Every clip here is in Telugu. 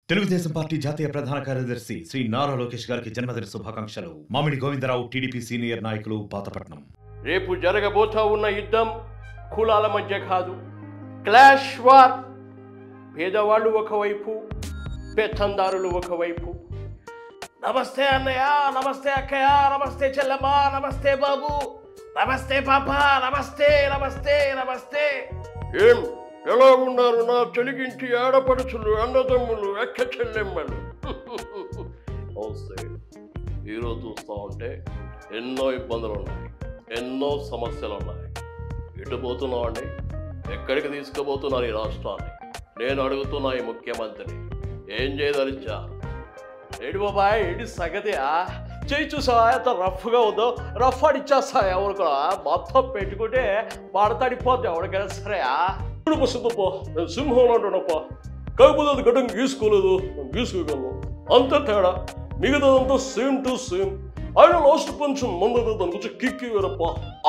తెలుగుదేశం పార్టీ జాతీయ ప్రధాన కార్యదర్శి శ్రీ నారా లోకేష్ గారికి జన్మదిన శుభాకాంక్షలు మామిడి గోవిందరావు టీడీపీ సీనియర్ నాయకులు పాతపట్నం రేపు జరగబోతా ఉన్న యుద్ధం కులాల మధ్య కాదు క్లాష్ వార్ పేదవాళ్ళు ఒకవైపు పెత్తందారులు ఒకవైపు నమస్తే అన్నయ్య నమస్తే అక్కయ్య నమస్తే చెల్లమ్మ నమస్తే బాబు నమస్తే పాప నమస్తే నమస్తే నమస్తే ఏం ఎలా ఉన్నారు నా చెలిగింటి ఆడపడుచులు అన్నదమ్ములు ఎక్క చెల్లెమ్మలు నమస్తే ఈరోజు చూస్తూ ఉంటే ఎన్నో ఇబ్బందులు ఉన్నాయి ఎన్నో సమస్యలు ఉన్నాయి ఎటు పోతున్నామండి ఎక్కడికి తీసుకుపోతున్నారు ఈ రాష్ట్రాన్ని నేను అడుగుతున్నా ఈ ముఖ్యమంత్రి ఏం చేయదలిచా ఏడు బాబాయ్ ఏడు సంగతియా చేయి చూసావా ఎంత రఫ్గా ఉందో రఫ్ అడిచ్చేస్తా ఎవరు కూడా మొత్తం పెట్టుకుంటే పడతాడిపోద్ది ఎవరికైనా సరే ఇప్పుడు సిద్ధపో నేను సింహంలో అంటాడప్ప కాకపోతే అది గడ్డం గీసుకోలేదు నేను గీసుకోగలను అంత తేడా మిగతాదంతా సేమ్ టు సేమ్ ఆయన లాస్ట్ కొంచెం ముందు దాని కొంచెం కిక్కి వేరప్ప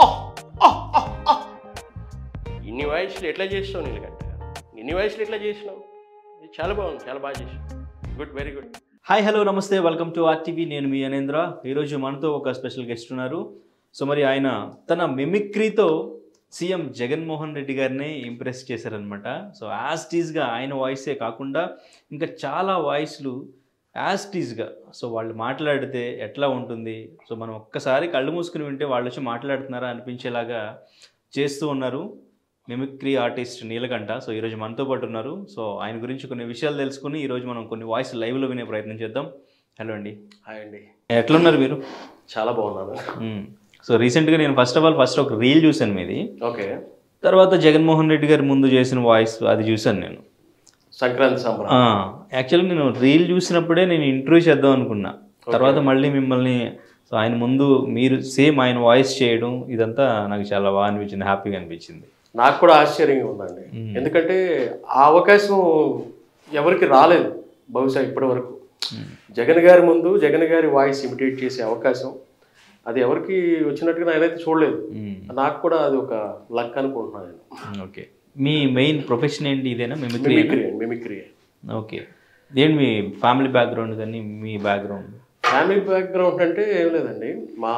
ఇన్ని వయసులు ఎట్లా చేసినావు నీళ్ళకంటే ఇన్ని వయసులు ఎట్లా చేసినావు ఇది చాలా బాగుంది చాలా బాగా చేసినావు good very good hi hello నమస్తే వెల్కమ్ టు ఆర్టీవీ నేను మీ అనేంద్ర ఈరోజు మనతో ఒక స్పెషల్ గెస్ట్ ఉన్నారు సో మరి ఆయన తన మిమిక్రీతో సీఎం జగన్మోహన్ రెడ్డి గారిని ఇంప్రెస్ చేశారనమాట సో యాజ్ టీజ్గా ఆయన వాయిసే కాకుండా ఇంకా చాలా వాయిస్లు యాజ్ టీజ్గా సో వాళ్ళు మాట్లాడితే ఎట్లా ఉంటుంది సో మనం ఒక్కసారి కళ్ళు మూసుకుని వింటే వాళ్ళు వచ్చి మాట్లాడుతున్నారా అనిపించేలాగా చేస్తూ ఉన్నారు మిమిక్రీ ఆర్టిస్ట్ నీలకంఠ సో ఈరోజు మనతో పాటు ఉన్నారు సో ఆయన గురించి కొన్ని విషయాలు తెలుసుకుని ఈరోజు మనం కొన్ని వాయిస్ లైవ్లో వినే ప్రయత్నం చేద్దాం హలో అండి హాయ్ అండి ఎట్లున్నారు మీరు చాలా బాగున్నాను మ్మ్. సో రీసెంట్గా నేను ఫస్ట్ ఆఫ్ ఆల్ ఫస్ట్ ఒక రీల్ చూశాను మీది ఓకే తర్వాత జగన్మోహన్ రెడ్డి గారి ముందు చేసిన వాయిస్ అది చూశాను నేను సంక్రాంతి సంబరం యాక్చువల్గా నేను రీల్ చూసినప్పుడే నేను ఇంటర్వ్యూ చేద్దాం అనుకున్నా తర్వాత మళ్ళీ మిమ్మల్ని సో ఆయన ముందు మీరు సేమ్ ఆయన వాయిస్ చేయడం ఇదంతా నాకు చాలా బాగా అనిపించింది హ్యాపీగా అనిపించింది నాకు కూడా ఆశ్చర్యంగా ఉందండి మ్మ్. ఎందుకంటే ఆ అవకాశం ఎవరికి రాలేదు బహుశా ఇప్పటి వరకు మ్మ్. జగన్ గారి ముందు జగన్ గారి వాయిస్ ఇమిటేట్ చేసే అవకాశం అది ఎవరికి వచ్చినట్టుగా నేనైతే చూడలేదు మ్మ్. నాకు కూడా అది ఒక లక్ అనుకుంటున్నాను నేను ఓకే మీ మెయిన్ ప్రొఫెషన్ ఏంటి ఇదేనా మిమిక్రీ మిమిక్రీ మిమిక్రీ ఓకే ఏంటి మీ ఫ్యామిలీ బ్యాక్గ్రౌండ్ కానీ మీ బ్యాక్గ్రౌండ్ ఫ్యామిలీ బ్యాక్గ్రౌండ్ అంటే ఏం లేదండి మా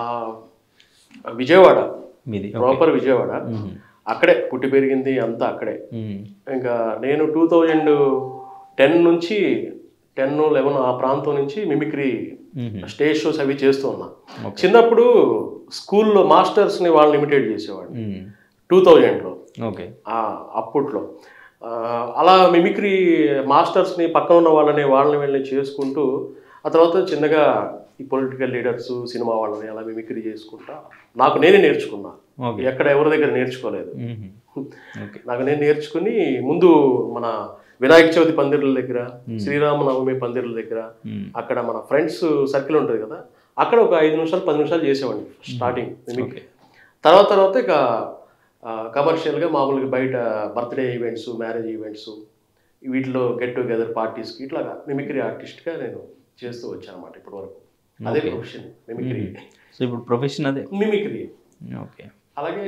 విజయవాడ మీది ప్రాపర్ విజయవాడ మ్మ్. అక్కడే పుట్టి పెరిగింది అంతా అక్కడే మ్మ్. ఇంకా నేను టూ థౌజండ్ టెన్ నుంచి టెన్ లెవెన్ ఆ ప్రాంతం నుంచి మిమిక్రీ మ్మ్. స్టేజ్ షోస్ అవి చేస్తూ ఉన్నా Okay. చిన్నప్పుడు స్కూల్లో మాస్టర్స్ని వాళ్ళని ఇమిటేట్ చేసేవాడు మ్మ్. టూ థౌజండ్లో ఓకే అప్పట్లో ఆ, అలా మిమిక్రీ మాస్టర్స్ని పక్కన ఉన్న వాళ్ళని వాళ్ళని వీళ్ళని చేసుకుంటూ ఆ తర్వాత చిన్నగా ఈ పొలిటికల్ లీడర్స్ సినిమా వాళ్ళని అలా మిమిక్రీ చేసుకుంటా నాకు నేనే నేర్చుకున్నా ఓకే ఎక్కడ ఎవరి దగ్గర నేర్చుకోలేదు మ్మ్. ఓకే నాకు నేను నేర్చుకుని ముందు మన వినాయక చవితి పందిర్ల దగ్గర శ్రీరామనవమి పందిర్ల దగ్గర మ్మ్. అక్కడ మన ఫ్రెండ్స్ సర్కిల్ ఉంటుంది కదా అక్కడ ఒక ఐదు నిమిషాలు పది నిమిషాలు చేసేవాడిని స్టార్టింగ్ ఓకే తర్వాత తర్వాత ఇక కమర్షియల్గా మామూలుగా బయట బర్త్డే ఈవెంట్స్ మ్యారేజ్ ఈవెంట్స్ వీటిలో గెట్ టుగెదర్ పార్టీస్కి ఇట్లాగా మిమిక్రీ ఆర్టిస్ట్గా నేను చేస్తూ వచ్చాను అనమాట ఇప్పటి వరకు అదే Okay. ప్రొఫెషన్ మిమిక్రీ సో ఇప్పుడు ప్రొఫెషన్ అదే మిమిక్రీ ఓకే అలాగే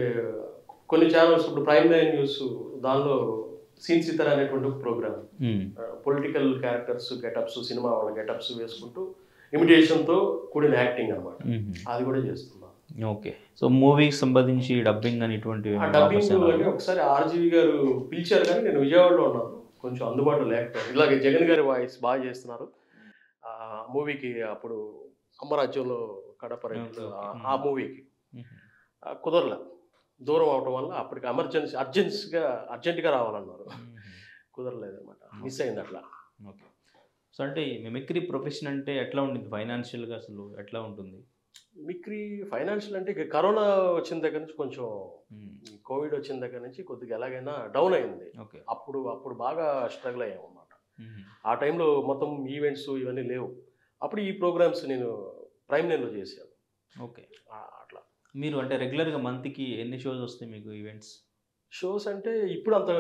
కొన్ని ఛానల్స్ ఇప్పుడు ప్రైమ్ నైన్ న్యూస్ దానిలో సీన్ సితర్ అనేటువంటి ఒక ప్రోగ్రామ్ మ్మ్. పొలిటికల్ క్యారెక్టర్స్ గెటప్స్ సినిమా వాళ్ళ గెటప్స్ వేసుకుంటూ ఇమిటేషన్తో కూడిన యాక్టింగ్ అనమాట మ్మ్. అది కూడా చేస్తున్నా ఓకే సో మూవీకి సంబంధించి డబ్బింగ్ అని ఇటువంటివి ఆ ఏమైనా డబ్బింగ్ offers ఏమైనా అంటే ఒకసారి ఆర్జీవి గారు పిలిచారు కానీ నేను విజయవాడలో ఉన్నాను కొంచెం అందుబాటులో లేకపోయాను ఇలాగే జగన్ గారి వాయిస్ బాగా చేస్తున్నారు ఆ మూవీకి అప్పుడు అమ్మరాజ్యంలో కడప రైతులు ఆ- ఆ మూవీకి మ్మ్. కుదరలే దూరం అవటం వల్ల అప్పటికి ఎమర్జెన్సీ అర్జెన్సీగా అర్జెంటుగా రావాలన్నారు మ్మ్. కుదరలేదు అనమాట మిస్ అయింది అట్లా ఓకే సో అంటే ఈ మిమిక్రీ ప్రొఫెషన్ అంటే ఎట్లా ఉంటుంది ఫైనాన్షియల్గా అసలు ఎట్లా ఉంటుంది మిక్రీ ఫైనాన్షియల్ అంటే ఇక కరోనా వచ్చిన దగ్గర నుంచి కొంచెం మ్మ్. ఈ కోవిడ్ వచ్చిన దగ్గర నుంచి కొద్దిగా ఎలాగైనా డౌన్ అయింది ఓకే అప్పుడు అప్పుడు బాగా స్ట్రగుల్ అయ్యాం అన్నమాట మ్మ్. ఆ టైంలో మొత్తం ఈవెంట్స్ ఇవన్నీ లేవు అప్పుడు ఈ ప్రోగ్రామ్స్ నేను ప్రైమ్ నైన్లో చేశాను ఓకే ఆ, అట్లా మీరు అంటే రెగ్యులర్గా మంత్కి ఎన్ని షోస్ వస్తాయి మీకు ఈవెంట్స్ షోస్ అంటే ఇప్పుడు అంత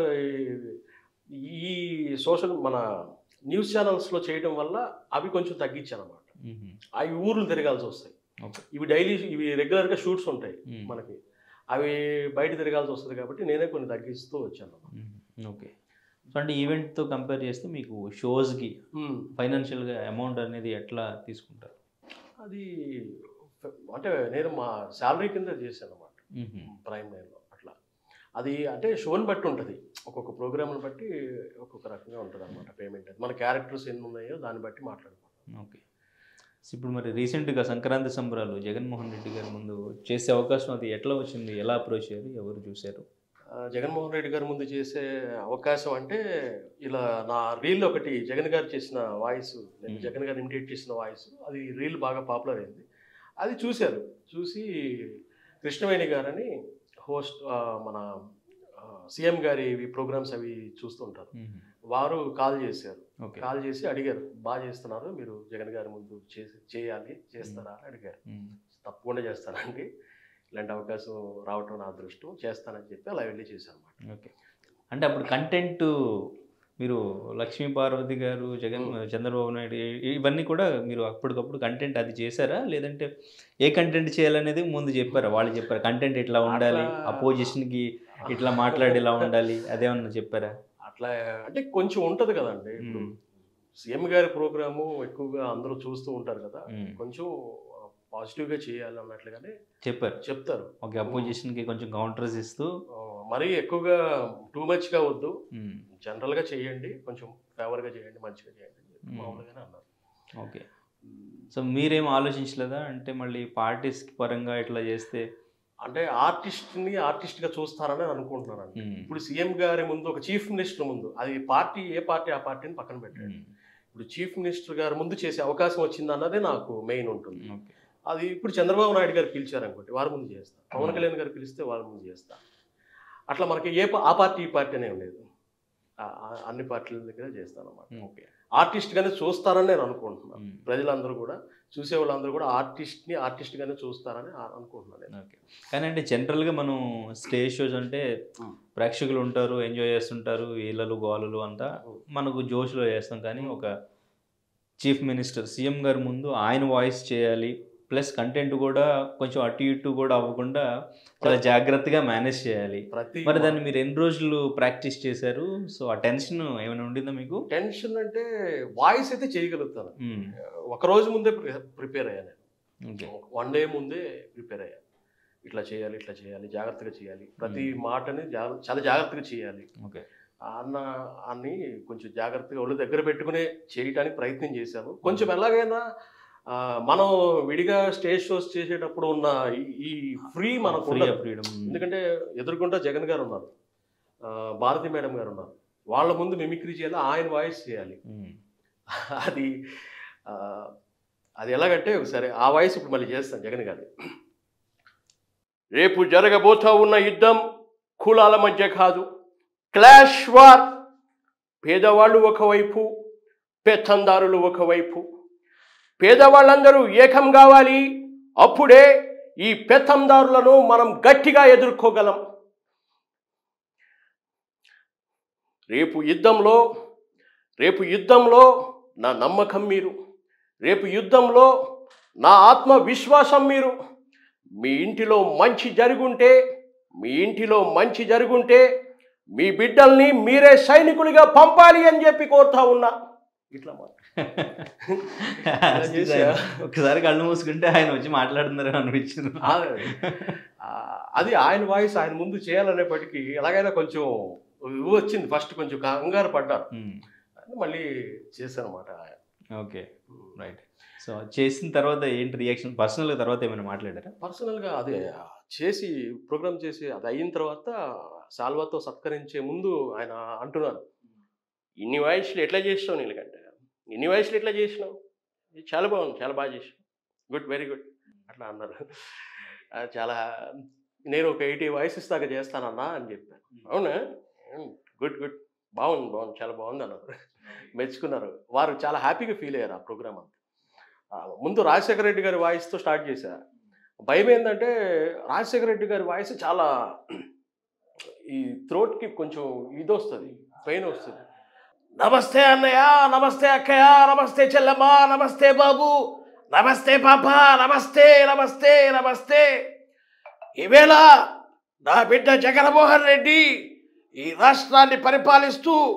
ఈ- ఈ సోషల్ మన న్యూస్ ఛానల్స్లో చేయడం వల్ల అవి కొంచెం తగ్గించాను అనమాట అవి ఊర్లు తిరగాల్సి వస్తాయి ఓకే ఇవి డైలీ ఇవి రెగ్యులర్గా షూట్స్ ఉంటాయి మ్మ్. మనకి అవి బయట తిరగాల్సి వస్తుంది కాబట్టి నేనే కొన్ని తగ్గిస్తూ వచ్చాను మ్మ్. ఓకే సో అంటే ఈవెంట్తో కంపేర్ చేస్తే మీకు షోస్కి ఉమ్. ఫైనాన్షియల్గా అమౌంట్ అనేది ఎట్లా తీసుకుంటారు అది అంటే నేను మా శాలరీ కింద చేశాను అనమాట మ్మ్. ప్రైమ్ నైన్లో అట్లా అది అంటే షోని బట్టి ఉంటుంది ఒక్కొక్క ప్రోగ్రామ్ని బట్టి ఒక్కొక్క రకంగా ఉంటుంది అనమాట పేమెంట్ అది మన క్యారెక్టర్స్ ఎన్ని ఉన్నాయో దాన్ని బట్టి మాట్లాడుకుంటాం ఓకే సో ఇప్పుడు మరి రీసెంట్గా సంక్రాంతి సంబరాలు జగన్మోహన్ రెడ్డి గారి ముందు చేసే అవకాశం అది ఎట్లా వచ్చింది ఎలా అప్రోచ్ అయ్యారు ఎవరు చూశారు ఆ, జగన్మోహన్ రెడ్డి గారి ముందు చేసే అవకాశం అంటే ఇలా నా రీల్ ఒకటి జగన్ గారు చేసిన వాయిస్ నేను Hmm. జగన్ గారు ఇమిటేట్ చేసిన వాయిస్ అది రీల్ బాగా పాపులర్ అయింది అది చూశారు చూసి కృష్ణవేణి గారని హోస్ట్ ఆ, మన సీఎం గారి ప్రోగ్రామ్స్ అవి చూస్తుంటారు వారు కాల్ చేశారు ఓకే కాల్ చేసి అడిగారు బాగా చేస్తున్నారు మీరు జగన్ గారి ముందు చేసి చేయాలి చేస్తారా అని అడిగారు తప్పకుండా చేస్తానండి ఇలాంటి అవకాశం రావటం నా అదృష్టం చేస్తానని చెప్పి అలా వెళ్ళి చేశాను అనమాట ఓకే అంటే అప్పుడు కంటెంట్ మీరు లక్ష్మీ పార్వతి గారు జగన్ చంద్రబాబు నాయుడు ఇ- ఇవన్నీ కూడా మీరు అప్పటికప్పుడు కంటెంట్ అది చేశారా లేదంటే ఏ కంటెంట్ చేయాలనేది ముందు చెప్పారా వాళ్ళు చెప్పారు కంటెంట్ ఇట్లా ఉండాలి అట్లా- అపోజిషన్కి ఇట్లా మాట్లాడి ఇలా ఉండాలి అదేమన్నా చెప్పారా అట్లా అంటే కొంచెం ఉంటది కదండి ఇప్పుడు మ్మ్. సీఎం గారి ప్రోగ్రాము ఎక్కువగా అందరూ చూస్తూ ఉంటారు కదా మ్మ్. కొంచెం పాజిటివ్గా చేయాలి అన్నట్లుగానే చెప్పారు చెప్తారు ఓకే అపోజిషన్కి కొంచెం కౌంటర్స్ ఇస్తూ ఆ, మరీ ఎక్కువగా టూ మచ్గా వద్దు మ్మ్. జనరల్గా చేయండి కొంచెం ఫేవర్గా చేయండి మంచిగా చేయండి అని చెప్పి మ్మ్. మామూలుగానే అన్నారు ఓకే సో మీరేం ఆలోచించలేదా అంటే మళ్ళీ పార్టీస్ పరంగా ఇట్లా చేస్తే అంటే ఆర్టిస్ట్ని ఆర్టిస్ట్గా చూస్తారని అనుకుంటున్నాను మ్మ్. ఇప్పుడు సీఎం గారి ముందు ఒక చీఫ్ మినిస్టర్ ముందు అది పార్టీ ఏ పార్టీ ఆ పార్టీని పక్కన పెట్టాడు మ్మ్. ఇప్పుడు చీఫ్ మినిస్టర్ గారి ముందు చేసే అవకాశం వచ్చింది అన్నదే నాకు మెయిన్ ఉంటుంది ఓకే అది ఇప్పుడు చంద్రబాబు నాయుడు గారు పిలిచారు అనుకోండి వారి ముందు చేస్తా పవన్ కళ్యాణ్ గారు పిలిస్తే వారి ముందు చేస్తా అట్లా మనకి ఏ పా- ఆ పార్టీ ఈ పార్టీ అనే లేదు ఆ- ఆ- అన్ని పార్టీల దగ్గర చేస్తాను అన్నమాట ఓకే ఆర్టిస్ట్ గానే చూస్తారని నేను అనుకుంటున్నాను మ్మ్. ప్రజలందరూ కూడా చూసే వాళ్ళందరూ కూడా ఆర్టిస్ట్ని ఆర్టిస్ట్ గానే చూస్తారని ఆ- అనుకుంటున్నాను నేను ఓకే కానీ అంటే జనరల్గా మనం స్టేజ్ షోస్ అంటే Mm. ప్రేక్షకులు ఉంటారు ఎంజాయ్ చేస్తుంటారు ఈలలు గోలలు అంతా Mm. మనకు జోష్లో చేస్తాం కానీ ఒక చీఫ్ మినిస్టర్ సీఎం గారి ముందు ఆయన వాయిస్ చేయాలి ప్లస్ కంటెంట్ కూడా కొంచెం అటు ఇటు కూడా అవ్వకుండా చాలా జాగ్రత్తగా మేనేజ్ చేయాలి ప్రతి మరి దాన్ని మీరు ఎన్ని రోజులు ప్రాక్టీస్ చేశారు సో ఆ టెన్షన్ ఏమైనా ఉండిందా మీకు టెన్షన్ అంటే వాయిస్ అయితే చేయగలుగుతాను Mm. ఒక రోజు ముందే ప్రిపేర్ అయ్యాను ఓకే వన్ డే ముందే ప్రిపేర్ అయ్యాను ఇట్లా చేయాలి ఇట్లా చేయాలి జాగ్రత్తగా చేయాలి ప్రతి మాటని జా- చాలా జాగ్రత్తగా చేయాలి ఓకే అన్న అన్ని కొంచెం జాగ్రత్తగా ఒళ్ళు దగ్గర పెట్టుకునే చేయడానికి ప్రయత్నం చేశాను కొంచెం ఎలాగైనా ఆ, మనం విడిగా స్టేజ్ షోస్ చేసేటప్పుడు ఉన్న ఈ- ఈ ఫ్రీ మనకు ఫ్రీ ఉండదు. ఫ్రీడమ్ ఎందుకంటే ఎదురుకుంటా జగన్ గారు ఉన్నారు ఆ, భారతి మేడం గారు ఉన్నారు వాళ్ళ ముందు మిమిక్రీ చేయాలి ఆయన వాయిస్ చేయాలి అది ఆ, అది ఎలాగంటే ఒకసారి ఆ వాయిస్ ఇప్పుడు మళ్ళీ చేస్తాను జగన్ గారి రేపు జరగబోతా ఉన్న యుద్ధం కులాల మధ్య కాదు క్లాష్ వార్ పేదవాళ్ళు ఒకవైపు పెత్తందారులు ఒకవైపు పేదవాళ్ళందరూ ఏకం కావాలి అప్పుడే ఈ పెత్తందారులను మనం గట్టిగా ఎదుర్కోగలం రేపు యుద్ధంలో రేపు యుద్ధంలో నా నమ్మకం మీరు రేపు యుద్ధంలో నా ఆత్మవిశ్వాసం మీరు మీ ఇంటిలో మంచి జరుగుంటే మీ ఇంటిలో మంచి జరుగుంటే మీ బిడ్డల్ని మీరే సైనికులుగా పంపాలి అని చెప్పి కోరుతా ఉన్నా ఇట్లా మాట చేశా. ఒకసారి కళ్ళు మూసుకుంటే ఆయన వచ్చి మాట్లాడుతున్నారు అనిపించింది ఆ, అది ఆయన వాయిస్ ఆయన ముందు చేయాలనేప్పటికీ ఎలాగైనా కొంచెం ఇవి వచ్చింది ఫస్ట్ కొంచెం కంగారు పడ్డాను ఉమ్, అని మళ్ళీ చేశాను అనమాట ఓకే రైట్ సో చేసిన తర్వాత ఏంటి రియాక్షన్ పర్సనల్గా తర్వాత ఏమైనా మాట్లాడారా పర్సనల్గా అదే చేసి ప్రోగ్రామ్ చేసి అది అయిన తర్వాత సాల్వాతో సత్కరించే ముందు ఆయన అంటున్నారు ఇన్ని వాయిస్లు ఎట్లా చేసినావు నీళ్ళకంటే ఇన్ని వాయిస్లు ఎట్లా చేసినావు ఇది చాలా బాగుంది చాలా బాగా చేసినావు గుడ్ వెరీ గుడ్ అట్లా అన్నారు అది చాలా నేను ఒక ఎయిటీ వాయిసెస్ దాకా చేస్తానన్నా అని చెప్పాను అవునా గుడ్ గుడ్ బాగుంది బాగుంది చాలా బాగుంది అన్నారు మెచ్చుకున్నారు వారు చాలా హ్యాపీగా ఫీల్ అయ్యారు ఆ ప్రోగ్రామ్ అంతా ఆ, ముందు రాజశేఖర రెడ్డి గారి వాయిస్తో స్టార్ట్ చేశా భయం ఏంటంటే రాజశేఖర రెడ్డి గారి వాయిస్ చాలా ఈ థ్రోట్కి కొంచెం ఇది వస్తుంది పెయిన్ వస్తుంది నమస్తే అన్నయ్య నమస్తే అక్కయ్య నమస్తే చెల్లమ్మ నమస్తే బాబు నమస్తే పాప నమస్తే నమస్తే నమస్తే ఈవేళ నా బిడ్డ జగన్మోహన్ రెడ్డి ఈ రాష్ట్రాన్ని పరిపాలిస్తూ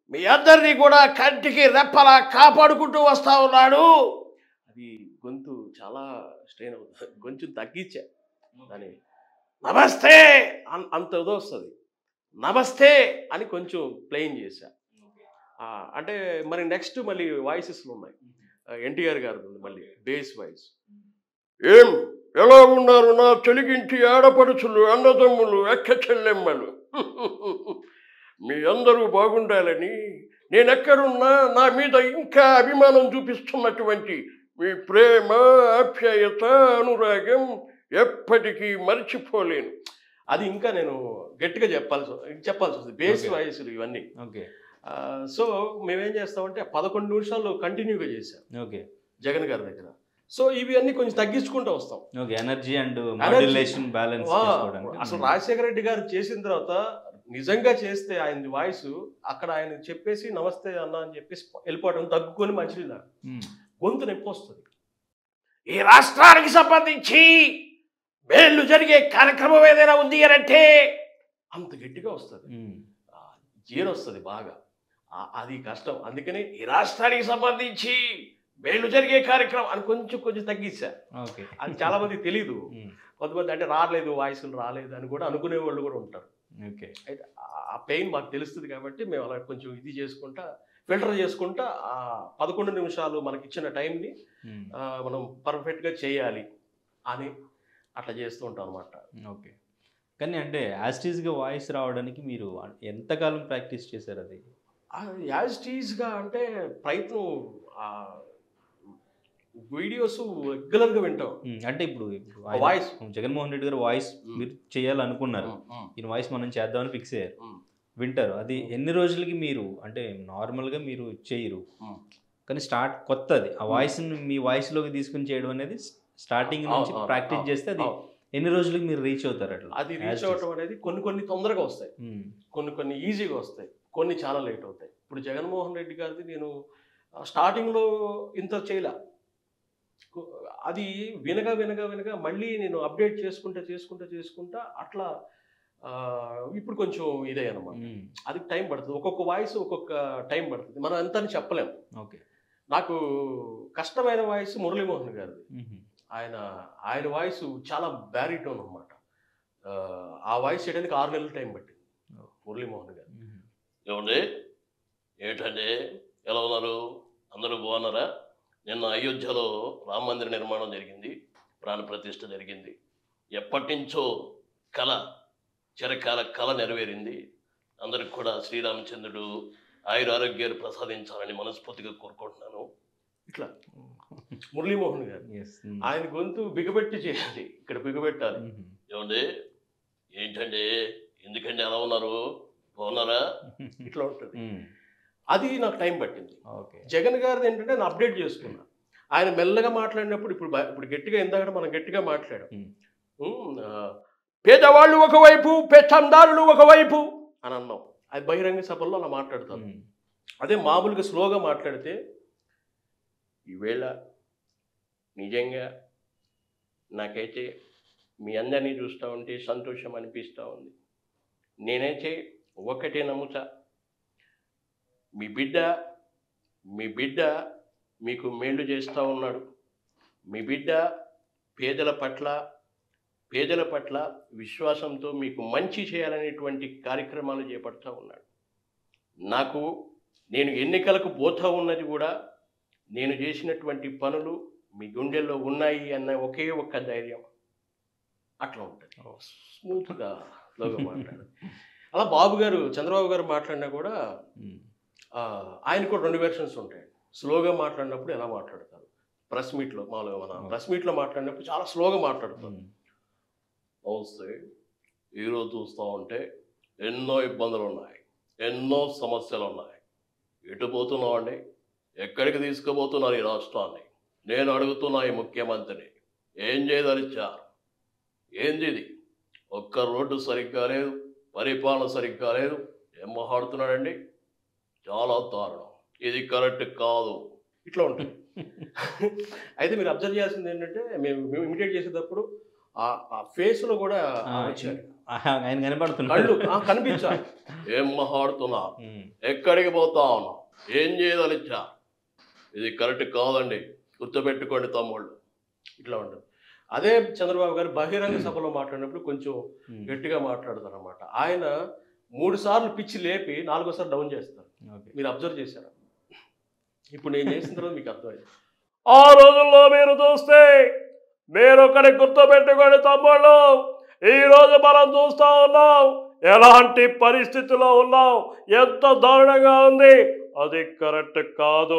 మీ అందరినీ కూడా కంటికి రెప్పలా కాపాడుకుంటూ వస్తా ఉన్నాడు అది గొంతు చాలా స్ట్రెయిన్ అవుతుంది గొంతు తగ్గించా అని నమస్తే అన్- అంత ఇదో వస్తుంది నమస్తే అని కొంచెం ప్లేయింగ్ చేశా ఆ, అంటే మరి నెక్స్ట్ మళ్ళీ వాయిసెస్లు ఉన్నాయి ఎన్టీఆర్ గారు ఉంది మళ్ళీ బేస్ వాయిస్ ఏం ఎలా ఉన్నారు నా చెలిగింటి ఆడపడుచులు అన్నదమ్ములు ఎక్క చెల్లెమ్మలు మీ అందరూ బాగుండాలని నేను ఎక్కడున్నా నా మీద ఇంకా అభిమానం చూపిస్తున్నటువంటి మీ ప్రేమ ఆప్యాయత అనురాగం ఎప్పటికీ మర్చిపోలేను అది ఇంకా నేను గట్టిగా చెప్పాల్సి చెప్పాల్సి వస్తుంది బేస్ Okay. వాయిస్లు ఇవన్నీ ఓకే ఆ, సో మేమేం చేస్తామంటే పదకొండు నిమిషాలు కంటిన్యూగా చేసాం ఓకే జగన్ గారి దగ్గర సో ఇవి అన్ని కొంచెం తగ్గించుకుంటూ వస్తాం okay energy and modulation balance వా, చేసుకోవడానికి అసలు రాజశేఖర రెడ్డి గారు చేసిన తర్వాత నిజంగా చేస్తే ఆయన వాయిస్ అక్కడ ఆయన చెప్పేసి నమస్తే అన్న అని చెప్పేసి వెళ్ళిపోవడం తగ్గుకొని మంచిది మ్మ్. గొంతు నొప్పి వస్తుంది ఈ రాష్ట్రానికి సంబంధించి మేళ్ళు జరిగే కార్యక్రమం ఏదైనా ఉంది అని అంటే అంత గట్టిగా వస్తుంది మ్మ్. జీరో వస్తుంది బాగా ఆ- అది కష్టం అందుకని ఈ రాష్ట్రానికి సంబంధించి మేళ్ళు జరిగే కార్యక్రమం అని కొంచెం కొంచెం తగ్గించా ఓకే అది చాలా మంది తెలియదు మ్మ్. కొంతమంది అంటే రాలేదు వాయిస్లు రాలేదు అని కూడా అనుకునే వాళ్ళు కూడా ఉంటారు ఓకే అయితే ఆ- ఆ పెయిన్ మాకు తెలుస్తుంది కాబట్టి మేము అలా కొంచెం ఇది చేసుకుంటా ఫిల్టర్ చేసుకుంటా ఆ పదకొండు నిమిషాలు మనకి ఇచ్చిన టైంని మ్మ్. ఆ, మనం పర్ఫెక్ట్గా చేయాలి అని అట్లా చేస్తూ ఉంటాం అనమాట ఓకే కానీ అంటే యాస్టీస్గా వాయిస్ రావడానికి మీరు ఎంతకాలం ప్రాక్టీస్ చేశారు అది యాజ్ టీజ్గా అంటే ప్రయత్నం ఆ, వీడియోస్ రెగ్యులర్గా వింటాం మ్మ్. అంటే ఇప్పుడు ఇప్పుడు ఆయన- వాయిస్ జగన్మోహన్ రెడ్డి గారు వాయిస్ మ్మ్. మీరు చేయాలనుకున్నారు ఈయన వాయిస్ మనం చేద్దామని ఫిక్స్ అయ్యారు వింటారు అది ఎన్ని రోజులకి మీరు అంటే నార్మల్గా మీరు చేయరు మ్మ్. కానీ స్టార్ట్ కొత్తది ఆ వాయిస్ మీ వాయిస్లోకి తీసుకుని చేయడం అనేది స్టార్టింగ్ నుంచి అవును, అవును, ప్రాక్టీస్ అవును, చేస్తే అది అవును. ఎన్ని రోజులకి మీరు రీచ్ అవుతారు అట్లా అది As రీచ్ is. అవ్వటం అనేది కొన్ని కొన్ని తొందరగా వస్తాయి మ్మ్. కొన్ని కొన్ని ఈజీగా వస్తాయి కొన్ని చాలా లేట్ అవుతాయి ఇప్పుడు జగన్మోహన్ రెడ్డి గారిది నేను ఆ, స్టార్టింగ్లో ఇంత చేయలే కు- అది వినగా వినగా వినగా మళ్ళీ నేను అప్డేట్ చేసుకుంటా చేసుకుంటా చేసుకుంటా అట్లా ఆ, ఇప్పుడు కొంచెం ఇదే అనమాట మ్మ్. అది టైం పడుతుంది ఒక్కొక్క వాయిస్ ఒక్కొక్క టైం పడుతుంది మనం ఎంత అని చెప్పలేం ఓకే నాకు కష్టమైన వాయిస్ మురళీమోహన్ గారిది మ్మ్. ఆయన ఆయన వాయిస్ చాలా బ్యారిటోన్ అనమాట ఆ వాయిస్ చేయడానికి ఆరు నెలల టైం పట్టింది Oh. మురళీమోహన్ గారు మ్మ్. ఏమండి ఏంటండి ఎలా ఉన్నారు అందరూ బాగున్నారా నిన్న అయోధ్యలో రామ మందిర నిర్మాణం జరిగింది ప్రాణ ప్రతిష్ఠ జరిగింది ఎప్పటి నుంచో కళ చిరకాల కళ నెరవేరింది అందరికి కూడా శ్రీరామచంద్రుడు ఆయుర ఆరోగ్యాలు ప్రసాదించాలని మనస్ఫూర్తిగా కోరుకుంటున్నాను ఇట్లా మురళీమోహన్ గారు Yes. మ్మ్. ఆయన గొంతు బిగబెట్టి చేయాలి ఇక్కడ బిగబెట్టాలి మ్మ్. ఏమండి ఏంటండి ఎందుకండి ఎలా ఉన్నారు బాగున్నారా ఇట్లా ఉంటుంది మ్మ్. అది నాకు టైం పట్టింది ఓకే జగన్ గారిది ఏంటంటే నేను అప్డేట్ చేసుకున్నా ఆయన మెల్లగా మాట్లాడినప్పుడు ఇప్పుడు బ- ఇప్పుడు గట్టిగా ఇందాక మనం గట్టిగా మాట్లాడాం మ్మ్. ఉమ్, ఆ, పేదవాళ్ళు ఒకవైపు పెత్తందారులు ఒకవైపు అని అన్నాం అది బహిరంగ సభల్లో అలా మాట్లాడతాను మ్మ్. అదే మామూలుగా స్లోగా మాట్లాడితే ఈవేళ నిజంగా నాకైతే మీ అందరినీ చూస్తూ ఉంటే సంతోషం అనిపిస్తూ ఉంది నేనైతే ఒకటే నమ్ముతా మీ బిడ్డ మీ బిడ్డ మీకు మేలు చేస్తూ ఉన్నాడు మీ బిడ్డ పేదల పట్ల పేదల పట్ల విశ్వాసంతో మీకు మంచి చేయాలనేటువంటి కార్యక్రమాలు చేపడుతూ ఉన్నాడు నాకు నేను ఎన్నికలకు పోతా ఉన్నది కూడా నేను చేసినటువంటి పనులు మీ గుండెల్లో ఉన్నాయి అన్న ఒకే ఒక్క ధైర్యం అట్లా ఉంటుంది స్మూత్గా స్లోగా మాట్లాడు అలా బాబు గారు చంద్రబాబు గారు మాట్లాడినా కూడా మ్మ్. ఆ, ఆయన కూడా రెండు వెర్షన్స్ ఉంటాయి స్లోగా మాట్లాడినప్పుడు ఎలా మాట్లాడతారు ప్రెస్ మీట్లో మామూలుగా మన ప్రెస్ మీట్లో మాట్లాడినప్పుడు చాలా స్లోగా మాట్లాడతారు మ్మ్. నమస్తే ఈరోజు చూస్తూ ఉంటే ఎన్నో ఇబ్బందులు ఉన్నాయి ఎన్నో సమస్యలు ఉన్నాయి ఎటు పోతున్నామండి ఎక్కడికి తీసుకుపోతున్నారు ఈ రాష్ట్రాన్ని నేను అడుగుతున్నా ఈ ముఖ్యమంత్రిని ఏం చేయదలిచారు ఏంది ఇది ఒక్క రోడ్డు సరిగ్గా లేదు పరిపాలన సరిగ్గా లేదు ఏం మాట్లాడుతున్నాడండి చాలా దారుణం ఇది కరెక్ట్ కాదు ఇట్లా ఉంటుంది అయితే మీరు అబ్జర్వ్ చేయాల్సింది ఏంటంటే మేము మేము ఇమిటేట్ చేసేటప్పుడు ఆ- ఆ ఫేస్ లో కూడా ఆ, వచ్చాడు ఆహా, ఆయన కనపడుతున్నాడు కళ్ళు ఆ, కనిపించాలి ఏం మహాడుతున్నా ఉమ్, ఎక్కడికి పోతా ఉన్నా ఏం చేయదలిచ్చా ఇది కరెక్ట్ కాదండి గుర్తుపెట్టుకోండి తమ్ముళ్ళు ఇట్లా ఉంటుంది అదే చంద్రబాబు గారు బహిరంగ సభలో మాట్లాడినప్పుడు కొంచెం ఉమ్, గట్టిగా మాట్లాడతారు అనమాట ఆయన మూడు సార్లు పిచ్చి లేపి నాలుగోసారి డౌన్ చేస్తారు ఓకే మీరు అబ్జర్వ్ చేశారా ఇప్పుడు నేను చేసిన తర్వాత మీకు అర్థమైంది ఆ రోజుల్లో మీరు చూస్తే మీరు ఒకటి గుర్తుపెట్టుకోండి తమ్ముళ్ళు ఈ రోజు మనం చూస్తా ఉన్నాం ఎలాంటి పరిస్థితిలో ఉన్నాం ఎంత దారుణంగా ఉంది అది కరెక్ట్ కాదు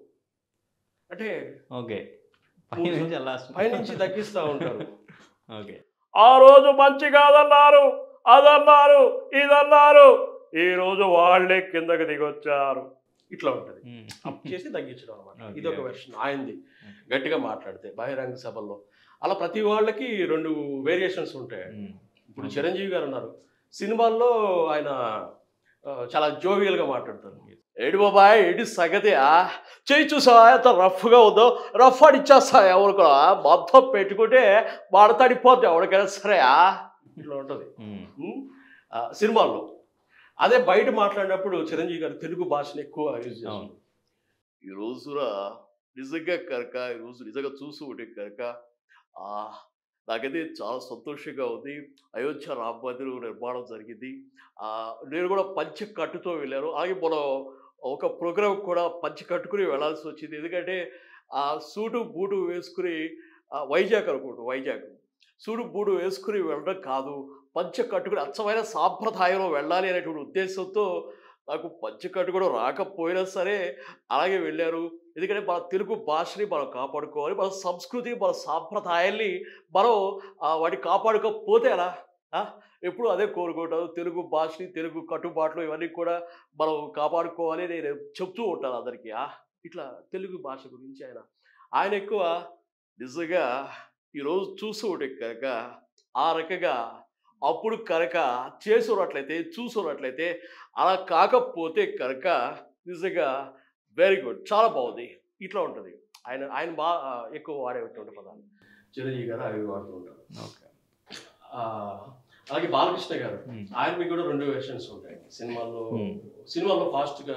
అంటే ఓకే పైనుంచి అలా పైనుంచి తగ్గిస్తూ ఉంటారు ఓకే ఆ రోజు మంచి కాదన్నారు అదన్నారు ఇదన్నారు ఈ రోజు వాళ్ళే కిందకి దిగొచ్చారు ఇట్లా ఉంటది ఉమ్, అప్ చేసి తగ్గించడం అనమాట Okay, ఇది ఒక okay. వెర్షన్ ఆయనది గట్టిగా మాట్లాడితే బహిరంగ సభల్లో అలా ప్రతి వాళ్ళకి రెండు వేరియేషన్స్ ఉంటాయి ఉమ్, ఇప్పుడు చిరంజీవి గారు ఉన్నారు సినిమాల్లో ఆయన ఆ, చాలా jovial గా మాట్లాడతారు ఏడు బాబాయ్ ఏడు సగతియా చేయి చూసావా ఎంత రఫ్గా ఉందో రఫ్ అడిచ్చేస్తా ఎవరు కూడా మొత్తం పెట్టుకుంటే మడతడిపోద్ది ఎవరికైనా సరే ఇట్లా ఉంటుంది ఉమ్, ఉమ్, ఆ, సినిమాల్లో అదే బయట మాట్లాడినప్పుడు చిరంజీవి గారు తెలుగు భాషను ఎక్కువ యూజ్ చేస్తారు అవును. ఈ రోజురా నిజంగా కనుక ఈ రోజు నిజంగా చూసి ఉంటే కనుక ఆ, నాకైతే చాలా సంతోషంగా ఉంది అయోధ్య రామ మందిరం నిర్మాణం జరిగింది ఆ, నేను కూడా పంచె కట్టుతో వెళ్ళాను అలాగే మనం ఒక ప్రోగ్రామ్ కూడా పంచె కట్టుకుని వెళ్ళాల్సి వచ్చింది ఎందుకంటే ఆ సూటు బూటు వేసుకుని ఆ, వైజాగ్ అనుకుంటు వైజాగ్ సూడు బూడు వేసుకుని వెళ్ళడం కాదు పంచ కట్టుకుని అచ్చమైన సాంప్రదాయంలో వెళ్ళాలి అనేటువంటి ఉద్దేశంతో నాకు పంచ కట్టుకోవడం రాకపోయినా సరే అలాగే వెళ్ళారు ఎందుకంటే మన తెలుగు భాషని మనం కాపాడుకోవాలి మన సంస్కృతి మన సాంప్రదాయాల్ని మనం ఆ, వాటిని కాపాడుకోకపోతే ఎలా ఆ? ఎప్పుడు అదే కోరుకుంటాను తెలుగు భాషని తెలుగు కట్టుబాట్లు ఇవన్నీ కూడా మనం కాపాడుకోవాలి నేను చెప్తూ ఉంటాను అందరికీ ఆ? ఇట్లా తెలుగు భాష గురించి ఆయన ఆయన ఎక్కువ నిజంగా ఈరోజు చూస్తూ ఉంటే కనుక ఆ రకంగా అప్పుడు కనుక చేసున్నట్లయితే చూసున్నట్లయితే అలా కాకపోతే కనుక నిజంగా వెరీ గుడ్ చాలా బాగుంది ఇట్లా ఉంటుంది ఆయన ఆయన బాగా ఎక్కువ వాడేటువంటి పదాలు చిరంజీవి గారు అవి వాడుతూ ఉంటారు ఓకే ఆ, అలాగే బాలకృష్ణ గారు ఉమ్, ఆయన మీకు కూడా రెండు వెర్షన్స్ ఉంటాయి సినిమాల్లో Hmm. సినిమాల్లో ఫాస్ట్గా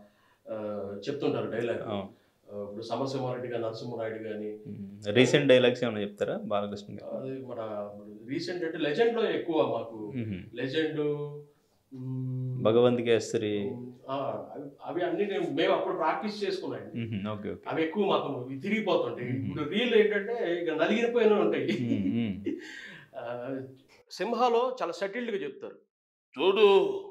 చెప్తుంటారు డైలాగ్ అవును. ఇప్పుడు సమరసింహారెడ్డి గారు నరసింహనాయుడు కానీ ఉమ్, రీసెంట్ డైలాగ్స్ ఏమైనా చెప్తారా బాలకృష్ణ గారు అది మన రీసెంట్ అంటే లెజెండ్ లో ఎక్కువ మాకు ఉమ్, లెజెండ్ భగవంత్ కేసరి అవి అన్ని నేను మేము అప్పుడు ప్రాక్టీస్ చేసుకున్నాం ఉమ్, ఓకే ఓకే అవి ఎక్కువ మాకు తిరిగిపోతుంటాయి Mhm. ఇప్పుడు రీల్ ఏంటంటే ఇక నలిగిపోయిన ఉంటాయి ఉమ్, ఉమ్, ఆ, సింహాలో చాలా సెటిల్డ్గా చెప్తారు చూడు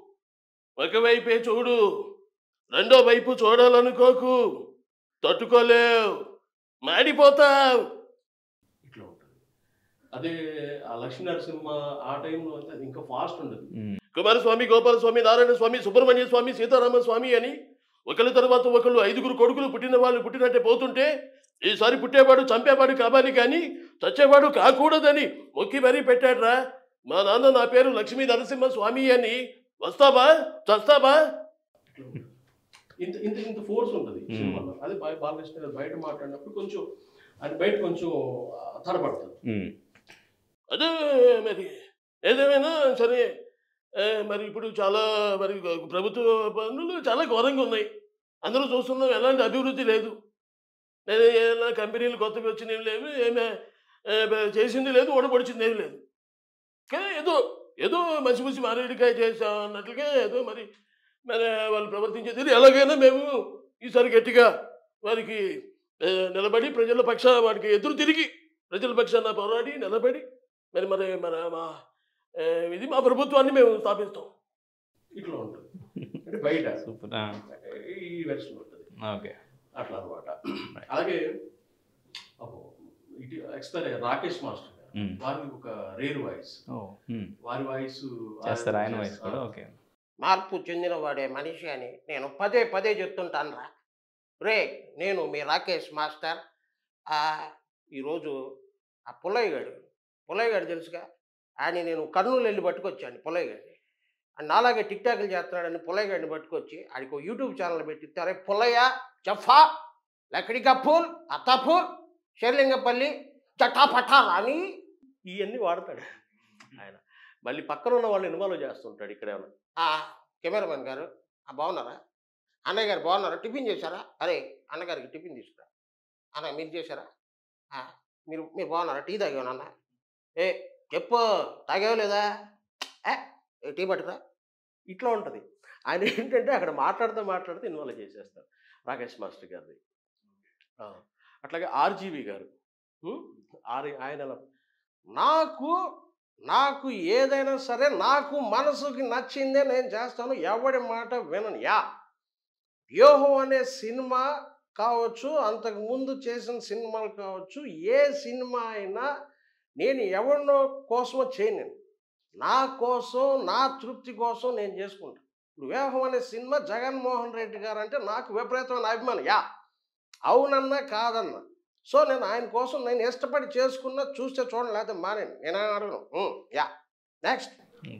ఒకవైపే చూడు రెండో వైపు చూడాలనుకోకు తట్టుకోలేవు మాడిపోతావు ఇట్లా ఉంటుంది అదే ఆ లక్ష్మీ నరసింహ ఆ టైంలో అయితే అది ఇంకా ఫాస్ట్ ఉండదు ఉమ్, కుమారస్వామి గోపాలస్వామి నారాయణ స్వామి సుబ్రహ్మణ్య స్వామి సీతారామ స్వామి అని ఒకరి తర్వాత ఒకళ్ళు ఐదుగురు కొడుకులు పుట్టిన వాళ్ళు పుట్టినట్టే పోతుంటే ఈసారి పుట్టేవాడు చంపేవాడు కావాలి కానీ చచ్చేవాడు కాకూడదని మొక్కి మరీ పెట్టాడ్రా మా నాన్న నా పేరు లక్ష్మీ నరసింహ స్వామి అని వస్తావా చస్తావా ఇంత ఇంత ఇంత ఫోర్స్ ఉంటుంది Hmm. సినిమాలో అది బా- బాలకృష్ణ గారు బయట మాట్లాడినప్పుడు కొంచెం అది బయట కొంచెం ఆ, తడబడుతుంది ఉమ్, అదే మరి ఏదేమైనా సరే ఏ, మరి ఇప్పుడు చాలా మరి ప్రభుత్వ పనులు చాలా ఘోరంగా ఉన్నాయి అందరూ చూస్తున్నాం ఎలాంటి అభివృద్ధి లేదు లేదా ఏదైనా కంపెనీలు కొత్తవి వచ్చినవి లేవు ఏమే ఏ, బ- చేసింది లేదు ఓడబడిచింది ఏమి లేదు కానీ ఏదో ఏదో మంచి మంచి మారేడికాయ చేసాం అన్నట్లుగా ఏదో మరి మరి వాళ్ళు ప్రవర్తించేది ఎలాగైనా మేము ఈసారి గట్టిగా వారికి ఏ, నిలబడి ప్రజల పక్ష వారికి ఎదురు తిరిగి ప్రజల పక్షాన పోరాడి నిలబడి మరి మరి మన మా ఏ, ఇది మా ప్రభుత్వాన్ని మేము స్థాపిస్తాం ఇట్లా ఉంటుంది అంటే బయట సూపర్ ఆ, ఈ వెర్షన్ ఉంటుంది ఓకే అట్లా అనమాట అలాగే అబ్బో, ఇటు ఎక్స్పైర్ అయ్యారు రాకేష్ మాస్టర్ గారు ఉమ్, వారి ఒక రేర్ వాయిస్ ఓ ఉమ్, వారి వాయిస్ చేస్తారు ఆయన వయసు కూడా ఓకే మార్పు చెందినవాడే మనిషి అని నేను పదే పదే చెప్తుంటాను రా రే నేను మీ రాకేష్ మాస్టర్ ఆ, ఈరోజు ఆ పుల్లయ్య గాడు పుల్లయ్య గాడు తెలుసుగా ఆయన నేను కర్నూలు వెళ్ళి పట్టుకొచ్చాను పుల్లయ్య గాడిని ఆయన నాలాగే టిక్ టాక్లు చేస్తున్నాడని పుల్లయ్య గాడిని పట్టుకొచ్చి ఆయనకు ఒక యూట్యూబ్ ఛానల్ పెట్టి అరే పుల్లయ్య జఫా లక్కడి కపూర్ అత్తాపూర్ షేర్లింగపల్లి చటాపటా అని ఇవన్నీ వాడతాడు ఆయన మళ్ళీ పక్కన ఉన్న వాళ్ళు ఇన్వాల్వ్ చేస్తుంటాడు ఇక్కడ ఏమన్నా ఆ, కెమెరామెన్ గారు ఆ, బాగున్నారా అన్నయ్య గారు బాగున్నారా టిఫిన్ చేశారా అరే అన్నగారికి టిఫిన్ తీసుకురా అన్న మీరు చేశారా ఆ, మీరు మీరు బాగున్నారా టీ తాగావు అన్న ఏ చెప్పు తాగావు లేదా ఏ ఏ, టీ పట్టుకురా ఇట్లా ఉంటుంది ఆయన ఏంటంటే అక్కడ మాట్లాడుతూ మాట్లాడుతూ ఇన్వాల్వ్ చేసేస్తారు రాకేష్ మాస్టర్ గారిది ఆ, అట్లాగే ఆర్జీవి గారు ఉం? ఆర్ ఆయన ఎలా- నాకు నాకు ఏదైనా సరే నాకు మనసుకి నచ్చిందే నేను చేస్తాను ఎవడి మాట వినను యా వ్యూహం అనే సినిమా కావచ్చు అంతకు ముందు చేసిన సినిమాలు కావచ్చు ఏ సినిమా అయినా నేను ఎవరినో కోసమో చేయను నా కోసం నా తృప్తి కోసం నేను చేసుకుంటాను ఇప్పుడు వ్యూహం అనే సినిమా జగన్మోహన్ రెడ్డి గారు అంటే నాకు విపరీతమైన అభిమానం యా అవునన్నా కాదన్నా సో నేను ఆయన కోసం నేను ఇష్టపడి చేసుకున్నా చూస్తే చూడండి లేకపోతే మానేను నేను అడగను ఉం, యా నెక్స్ట్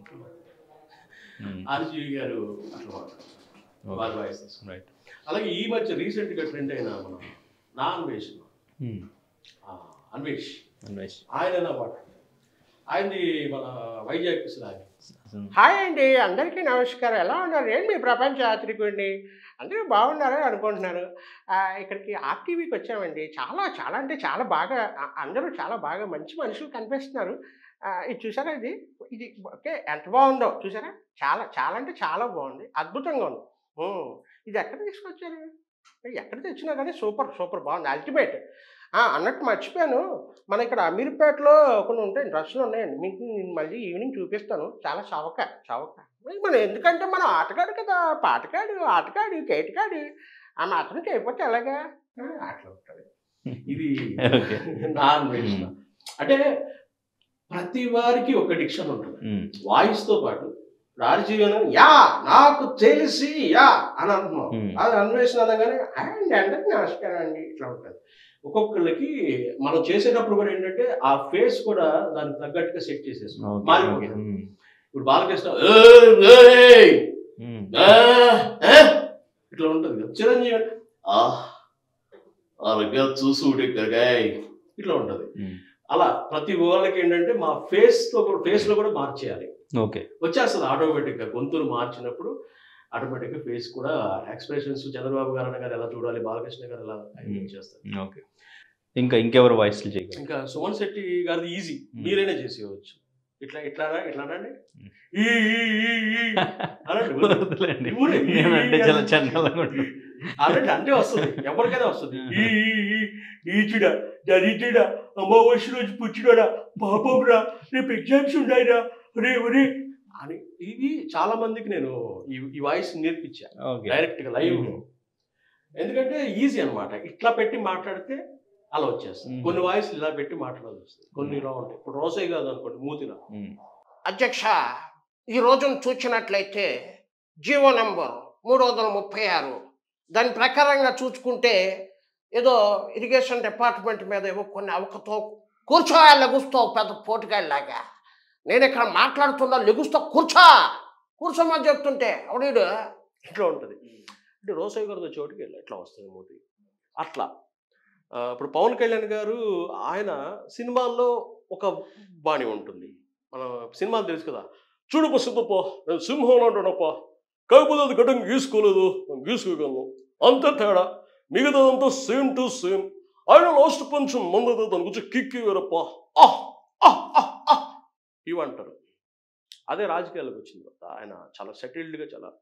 ఆర్జీవి గారు అట్లా మాట్లాడతారు వాళ్ళ వాయిస్ రైట్ అలాగే ఈ మధ్య రీసెంట్గా ట్రెండ్ అయిన మన నా అన్వేష్ ఆ, అన్వేష్ అన్వేష్ ఆయన ఎలా మాట్లాడతారు ఆయనది మన వైజాగ్ లాగా హాయ్ అండి అందరికీ నమస్కారం ఎలా ఉన్నారు ఏంటి మీ ప్రపంచ యాత్రికుడిని అందరూ బాగున్నారని అనుకుంటున్నాను ఆ, ఇక్కడికి ఆర్టీవీకి వచ్చామండి చాలా చాలా అంటే చాలా బాగా ఆ- అందరూ చాలా బాగా మంచి మనుషులు కనిపిస్తున్నారు ఆ, ఇది చూసారా ఇది ఇది ఓకే ఎంత బాగుందో చూసారా చాలా చాలా అంటే చాలా బాగుంది అద్భుతంగా ఉంది ఉం. ఇది ఎక్కడ తీసుకొచ్చారు ఎక్కడ తెచ్చినా కానీ సూపర్ సూపర్ బాగుంది అల్టిమేట్ అన్నట్టు మర్చిపోయాను మన ఇక్కడ అమీర్పేటలో కొన్ని ఉంటాయి డ్రెస్సులు ఉన్నాయండి మీకు నేను మళ్ళీ ఈవినింగ్ చూపిస్తాను చాలా చవక చవక మరి మనం ఎందుకంటే మనం ఆటగాడు కదా పాటగాడు ఆటగాడు కేటగాడు ఆ మాత్రం చేయకపోతే ఎలాగా ఆ, అట్లా ఉంటుంది ఇది ఓకే నా అన్వేషణ అంటే ప్రతి వారికి ఒక డిక్షన్ ఉంటుంది వాయిస్ తో పాటు రాజీవన యా నాకు తెలిసి యా అని అంటున్నాం Hmm. అది అన్వేషణ అనగానే అండి అందరికి నమస్కారం అండి ఇట్లా ఉంటుంది ఒక్కొక్కళ్ళకి మనం చేసేటప్పుడు కూడా ఏంటంటే ఆ ఫేస్ కూడా దానికి తగ్గట్టుగా సెట్ చేసేస్తాం మారిపోతుంది ఇప్పుడు బాలకృష్ణ "ఏయ్, ఏయ్, ఆ, ఏ?" ఇట్లా ఉంటుంది కదా చిరంజీవి అంటే, "ఆ, అలాగే చూసుకుంటే కగాయ్ ఇట్లా ఉంటుంది అలా ప్రతి వాళ్ళకి ఏంటంటే మా ఫేస్ తో కూడా ఫేస్ లో కూడా మార్చేయాలి ఓకే వచ్చేస్తుంది ఆటోమేటిక్గా గొంతులు మార్చినప్పుడు ఆటోమేటిక్గా ఫేస్ కూడా ఎక్స్ప్రెషన్స్ చంద్రబాబు గారు గారు ఎలా చూడాలి బాలకృష్ణ గారు ఎలా యాక్టింగ్ చేస్తారు ఓకే ఇంకా ఇంకెవరు వాయిస్లు చేయగలరు ఇంకా సుమన్ శెట్టి గారిది ఈజీ Hmm. మీరైనా చేసేయచ్చు ఇట్లా ఇట్లా ఇట్లా అనండి Hmm. ఈ, ఈ, ఈ, ఈ. అనండి వదిలేండి. ఊరే. నేనంటే చాలా చండాలంగా ఉంటుంది అనండి అంటే వస్తుంది ఎవరికైనా వస్తుంది ఈ ఈ, ఈ, ఈచుడ దరిద్రుడ అమావాస్య రోజు పుచ్చిడా పాపంరా రేపు ఎగ్జామ్స్ ఉన్నాయిరా రే ఒరే అని ఇవి చాలా మందికి నేను ఈ ఈ వాయిస్ నేర్పించా ఓకే డైరెక్ట్ గా లైవ్ Mhm. ఎందుకంటే ఈజీ అన్నమాట ఇట్లా పెట్టి మాట్లాడితే అలా వచ్చేస్తుంది Mhm. కొన్ని వాయిస్ ఇలా పెట్టి మాట్లాడాల్సి వస్తుంది కొన్ని ఇలా ఉంటాయి ఇప్పుడు రోసే కాదు అనుకోండి మూతిలా అధ్యక్ష ఈ రోజును చూసినట్లయితే జీవో నెంబర్ మూడు వందల ముప్పై ఆరు దాని ప్రకారంగా చూసుకుంటే ఏదో ఇరిగేషన్ డిపార్ట్మెంట్ మీద ఏవో కొన్ని అవకతో కూర్చోయా లెగుస్తావు పెద్ద పోటుగాళ్ళలాగా నేను ఇక్కడ మాట్లాడుతున్నా లెగుస్తా కూర్చో కూర్చోమని చెప్తుంటే అవునీడు ఇట్లా ఉంటుంది అంటే రోసయ్య గారితో చోటుకి వెళ్ళి ఇట్లా వస్తుంది మూతి అట్లా ఆ, ఇప్పుడు పవన్ కళ్యాణ్ గారు ఆయన సినిమాల్లో ఒక బాణి ఉంటుంది మన సినిమాలు తెలుసు కదా చూడుపో సిద్ధప్ప నేను సింహం అంటాడప్ప కాకపోతే అది గడ్డం గీసుకోలేదు నేను గీసుకోగలను అంత తేడా మిగతాదంతా సేమ్ టు సేమ్ ఆయన లాస్ట్ కొంచెం మందతో దాని గురించి కిక్కి వేరప్ప ఆహ్ ఆహ్ ఆహ్ ఆహ్ ఇవంటారు అదే రాజకీయాలకు వచ్చిన తర్వాత ఆయన చాలా సెటిల్డ్గా చాలా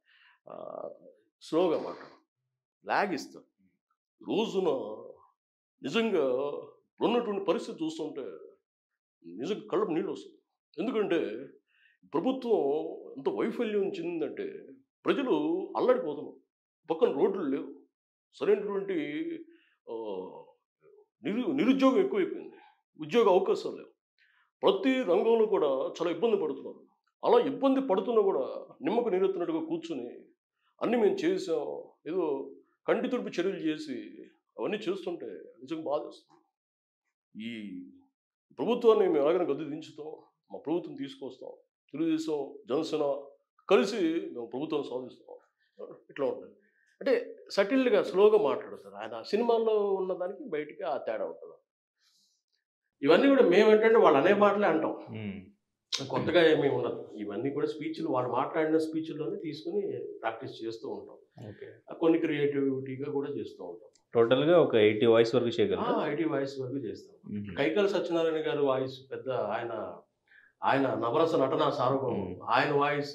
స్లోగా మాట్లాడు లాగ్ ఇస్తారు రోజున నిజంగా ఉన్నటువంటి పరిస్థితి చూస్తుంటే నిజంగా కళ్ళకు నీళ్ళు వస్తుంది ఎందుకంటే ప్రభుత్వం ఎంత వైఫల్యం చెందిందంటే ప్రజలు అల్లడిపోతున్నారు పక్కన రోడ్లు లేవు సరైనటువంటి ఆ, నిరు నిరుద్యోగం ఎక్కువైపోయింది ఉద్యోగ అవకాశాలు లేవు ప్రతి రంగంలో కూడా చాలా ఇబ్బంది పడుతున్నారు అలా ఇబ్బంది పడుతున్నా కూడా నిమ్మకు నీరెత్తినట్టుగా కూర్చుని అన్నీ మేము చేసాం ఏదో కంటి తుడుపు చర్యలు చేసి అవన్నీ చేస్తుంటే నిజంగా బాధేస్తుంది ఈ ప్రభుత్వాన్ని మేము ఎలాగైనా గద్దె దించుతాం మా ప్రభుత్వం తీసుకొస్తాం తెలుగుదేశం జనసేన కలిసి మేము ప్రభుత్వం సాధిస్తాం ఇట్లా ఉంటుంది అంటే సటిల్గా స్లోగా మాట్లాడతారు ఆయన సినిమాల్లో ఉన్నదానికి బయటికి ఆ తేడా ఉంటుంది ఇవన్నీ కూడా మేము ఏంటంటే వాళ్ళు అనే మాటలే అంటాం ఉమ్. కొత్తగా ఏమీ ఉండదు ఇవన్నీ కూడా స్పీచ్లు వాళ్ళు మాట్లాడిన స్పీచ్ల్లోనే తీసుకుని ప్రాక్టీస్ చేస్తూ ఉంటాం ఓకే కొన్ని క్రియేటివిటీగా కూడా చేస్తూ ఉంటాం టోటల్ గా ఒక ఎయిటీ వాయిస్ వరకు చేయగలరా ఐటీ వాయిస్ వరకు చేస్తాం ఉమ్. కైకల్ సత్యనారాయణ గారు వాయిస్ పెద్ద ఆయన ఆయన నవరస నటన సార్వభౌమం మ్మ్. ఆయన వాయిస్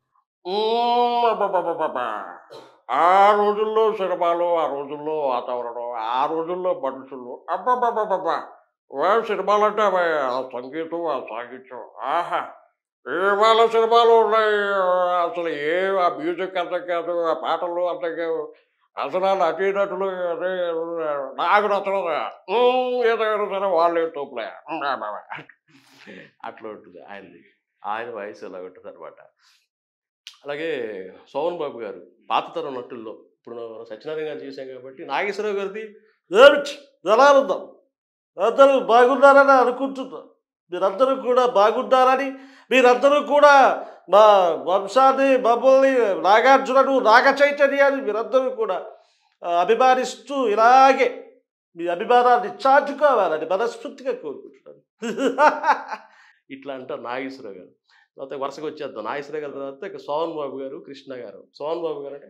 ఆ రోజుల్లో సినిమాలు ఆ రోజుల్లో వాతావరణం ఆ రోజుల్లో మనుషులు అబ్బబ్బబ్బబ్బా వా సినిమాలు అంటే అవి ఆ సంగీతం ఆ సాహిత్యం ఆహా ఇవాళ సినిమాలు ఉన్నాయి అసలు ఏ ఆ మ్యూజిక్ అర్థం కాదు ఆ పాటలు అర్థం కాదు అసలు ఆ నటీనటులు అదే నాకు నచ్చలేదు ఉమ్, ఏదైనా సరే వాళ్ళే తోపులే ఉమ్, ఆ బాబా. అట్లా ఉంటుంది ఆయనది ఆయన వయసు అలా ఉంటుంది అనమాట అలాగే సోమన్ బాబు గారు పాత తరం నటుల్లో ఇప్పుడు సత్యనారాయణ గారు చేశాం కాబట్టి నాగేశ్వరరావు గారిది ఏమిటి జనానందం అందరూ బాగున్నారని అనుకుంటున్నా మీరందరూ కూడా బాగున్నారని మీరందరూ కూడా మా వంశాన్ని మమ్మల్ని నాగార్జునను నాగ చైతన్యాన్ని మీరందరూ కూడా ఆ, అభిమానిస్తూ ఇలాగే మీ అభిమానాన్ని చాటుకోవాలని మనస్ఫూర్తిగా కోరుకుంటున్నాను ఇట్లా అంటారు నాగేశ్వరరావు గారు తర్వాత వరుసగా వచ్చేద్దాం నాగేశ్వరరావు గారి తర్వాత ఇక సోహన్ బాబు గారు కృష్ణ గారు సోహన్ బాబు గారు అంటే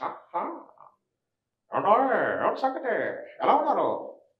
సంగతి ఎలా ఉన్నారు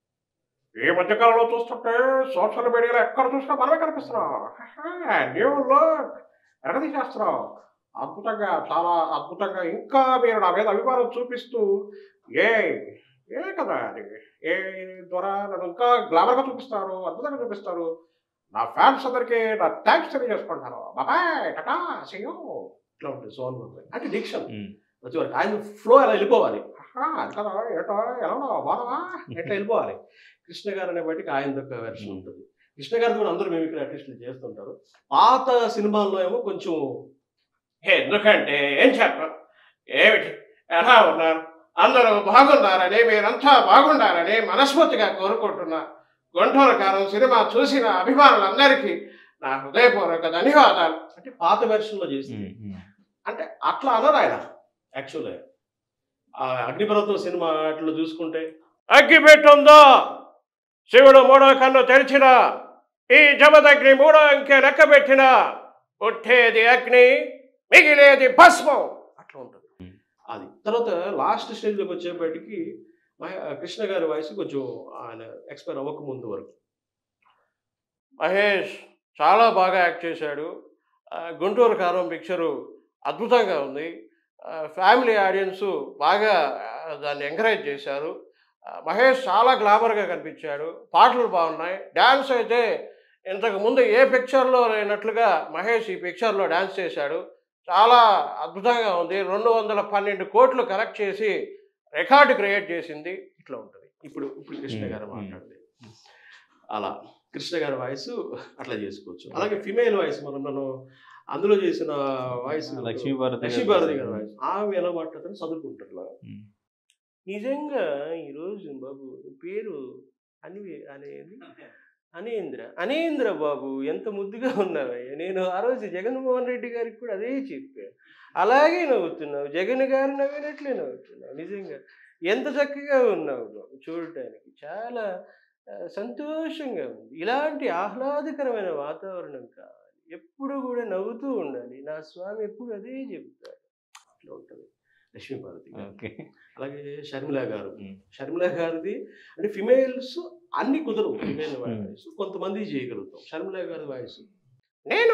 ఈ మధ్యకాలంలో చూస్తుంటే సోషల్ మీడియాలో ఎక్కడ చూసినా మనమే కనిపిస్తున్నాం న్యూలో ఎరగదీసేస్తున్నాం అద్భుతంగా చాలా అద్భుతంగా ఇంకా మీరు నా మీద అభిమానం చూపిస్తూ ఏ ఏ కదా అది ఏ ద్వారా నన్ను ఇంకా గ్లామర్గా చూపిస్తారు అద్భుతంగా చూపిస్తారు నా ఫ్యాన్స్ అందరికీ నా థ్యాంక్స్ తెలియజేసుకుంటాను బాబాయ్ టటా సీయూ ఇట్లా ఉంటుంది సోన్ బాబాయ్ అంటే డిక్షన్ ఉమ్. ప్రతి వారికి ఆయన ఫ్లో అలా వెళ్ళిపోవాలి ఆహా, అది కదా ఏటో ఎలా ఉన్నావు బాగున్నావా ఎట్లా వెళ్ళిపోవాలి కృష్ణ గారు అనే బయటికి ఆయన ఒక వెర్షన్ ఉంటుంది కృష్ణ గారిది కూడా అందరూ మేము ఇక్కడ ఆర్టిస్టులు చేస్తుంటారు పాత సినిమాల్లో ఏమో కొంచెం ఎందుకంటే ఏం చెప్పను ఏమిటి ఎలా ఉన్నారు అందరూ బాగున్నారని మీరంతా బాగుండాలని మనస్ఫూర్తిగా కోరుకుంటున్నా గుంటూరు కాలం సినిమా చూసిన అభిమానులందరికీ నా హృదయపూర్వక ధన్యవాదాలు అంటే పాత వెర్షన్లో చేసింది ఉమ్. ఉమ్. అంటే అట్లా అనరు ఆయన యాక్చువల్గా ఆ అగ్నిపర్వతం సినిమా అట్లా చూసుకుంటే అగ్గి పెట్టుందో శివుడు మూడో కన్ను తెరిచిన ఈ జమదగ్ని మూడో అంకె లెక్క పెట్టిన పుట్టేది అగ్ని మిగిలేది భస్మం అట్లా ఉంటుంది అది తర్వాత లాస్ట్ స్టేజ్లోకి వచ్చేప్పటికి మహే- కృష్ణ గారి వయసు కొంచెం ఆయన ఎక్స్పైర్ అవ్వక ముందు వరకు మహేష్ చాలా బాగా యాక్ట్ చేశాడు ఆ, గుంటూరు కారం పిక్చరు అద్భుతంగా ఉంది ఆ, ఫ్యామిలీ ఆడియన్స్ బాగా ఆ, దాన్ని ఎంకరేజ్ చేశారు ఆ, మహేష్ చాలా గ్లామర్గా కనిపించాడు పాటలు బాగున్నాయి డ్యాన్స్ అయితే ఇంతకు ముందు ఏ పిక్చర్లో లేనట్లుగా మహేష్ ఈ పిక్చర్లో డ్యాన్స్ చేశాడు చాలా అద్భుతంగా ఉంది రెండు వందల పన్నెండు కోట్లు కలెక్ట్ చేసి రికార్డు క్రియేట్ చేసింది ఇట్లా ఉంటుంది ఇప్పుడు ఇప్పుడు కృష్ణ గారు Hmm. మాట్లాడింది అలా కృష్ణ గారి వాయిస్ అట్లా చేసుకోవచ్చు అలాగే ఫిమేల్ వాయిస్ మనం మనం అందులో చేసిన వాయిస్ లక్ష్మీభారతి గారు లక్ష్మీభారతి గారి వాయిస్ ఆమె ఎలా మాట్లాడతారు చదువుకుంటారు ఇలా. ఉమ్. నిజంగా ఈరోజు బాబు నీ పేరు అని అనేది అనేంద్ర అనేంద్ర బాబు ఎంత ముద్దుగా ఉన్నావయ్యా నేను ఆ రోజు జగన్మోహన్ రెడ్డి గారికి కూడా అదే చెప్పాను అలాగే నవ్వుతున్నావు జగన్ గారు నవ్వినట్లే నవ్వుతున్నావు నిజంగా ఎంత చక్కగా ఉన్నావు బాబు చూడటానికి చాలా ఆ, సంతోషంగా ఉంది ఇలాంటి ఆహ్లాదకరమైన వాతావరణం కావాలి ఎప్పుడు కూడా నవ్వుతూ ఉండాలి నా స్వామి ఎప్పుడు అదే చెప్తాడు అట్లా ఉంటుంది లక్ష్మీపార్వతి గారు. ఓకే అలాగే షర్మిల గారు ఉమ్. షర్మిల గారిది అంటే ఫిమేల్స్ అన్ని కుదరవు ఫిమేల్ వాయిస్ కొంతమంది చేయగలుగుతాం షర్మిల గారి వాయిస్ నేను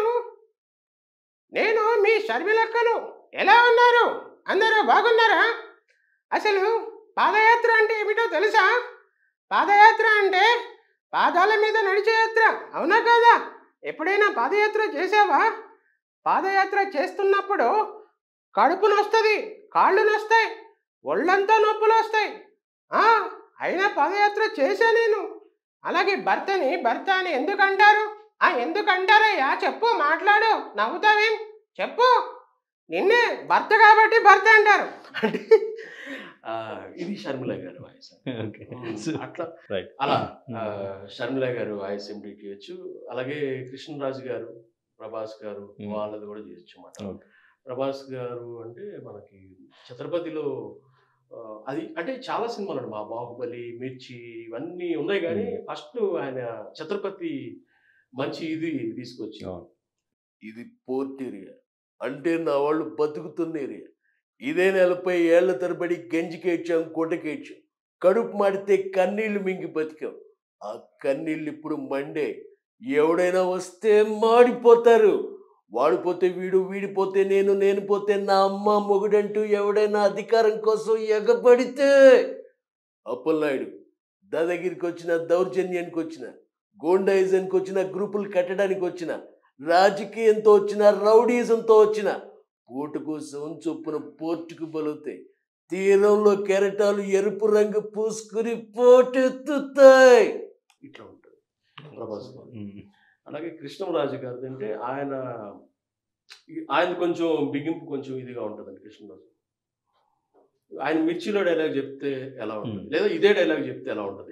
నేను మీ షర్మిలక్కను ఎలా ఉన్నారు అందరూ బాగున్నారా అసలు పాదయాత్ర అంటే ఏమిటో తెలుసా పాదయాత్ర అంటే పాదాల మీద నడిచే యాత్ర అవునా కాదా ఎప్పుడైనా పాదయాత్ర చేసావా పాదయాత్ర చేస్తున్నప్పుడు కడుపు నొస్తుంది కాళ్ళు నొస్తాయి ఒళ్ళంతా నొప్పులు వస్తాయి ఆ, అయినా పాదయాత్ర చేశా నేను అలాగే భర్తని భర్త అని ఎందుకు అంటారు ఆ ఎందుకు అంటారయ్యా చెప్పు మాట్లాడు నవ్వుతావేం చెప్పు నిన్నే భర్త కాబట్టి భర్త అంటారు అంటే ఆ, ఇది షర్మిల గారి వాయిస్ ఓకే అట్లా రైట్ అలా ఆ, షర్మిల గారు వాయిస్ ఎంపిక్ చేయొచ్చు అలాగే కృష్ణరాజు గారు ప్రభాస్ గారు Hmm. వాళ్ళది కూడా చేయొచ్చు అన్నమాట Okay. ప్రభాస్ గారు అంటే మనకి ఛత్రపతిలో ఆ, అది అంటే చాలా సినిమాలు అండి మా బాహుబలి మిర్చి ఇవన్నీ ఉన్నాయి కానీ ఫస్ట్ ఆయన ఛత్రపతి మంచి ఇది తీసుకొచ్చి అవును. ఇది పోర్ట్ ఏరియా అంటే నా వాళ్ళు బతుకుతున్న ఏరియా ఇదే నలభై ఏళ్ల తరబడి గంజికేడ్చాం గుడ్డకేడ్చాం కడుపు మాడితే కన్నీళ్లు మింగి బతికాం ఆ కన్నీళ్ళు ఇప్పుడు మండే ఎవడైనా వస్తే మాడిపోతారు వాడిపోతే వీడు వీడిపోతే నేను నేను పోతే నా అమ్మ మొగుడంటూ ఎవడైనా అధికారం కోసం ఎగబడితే అప్పలనాయుడు దాదాగిరికి వచ్చిన దౌర్జన్యానికి వచ్చిన గోండాయిజానికి వచ్చిన గ్రూపులు కట్టడానికి వచ్చిన రాజకీయంతో వచ్చిన రౌడీజంతో వచ్చిన పోటు కోసం చొప్పున పోర్టుకు బలుతాయి తీరంలో కెరటాలు ఎరుపు రంగు పూసుకుని పోటెత్తుతాయి ఇట్లా ఉంటుంది ప్రభాస్ గారు. ఉమ్. అలాగే కృష్ణరాజు గారిది అంటే ఆయన ఆయన కొంచెం బిగింపు కొంచెం ఇదిగా ఉంటుందండి కృష్ణరాజు ఆయన మిర్చిలో డైలాగ్ చెప్తే ఎలా ఉంటుంది Hmm. లేదా ఇదే డైలాగ్ చెప్తే ఎలా ఉంటుంది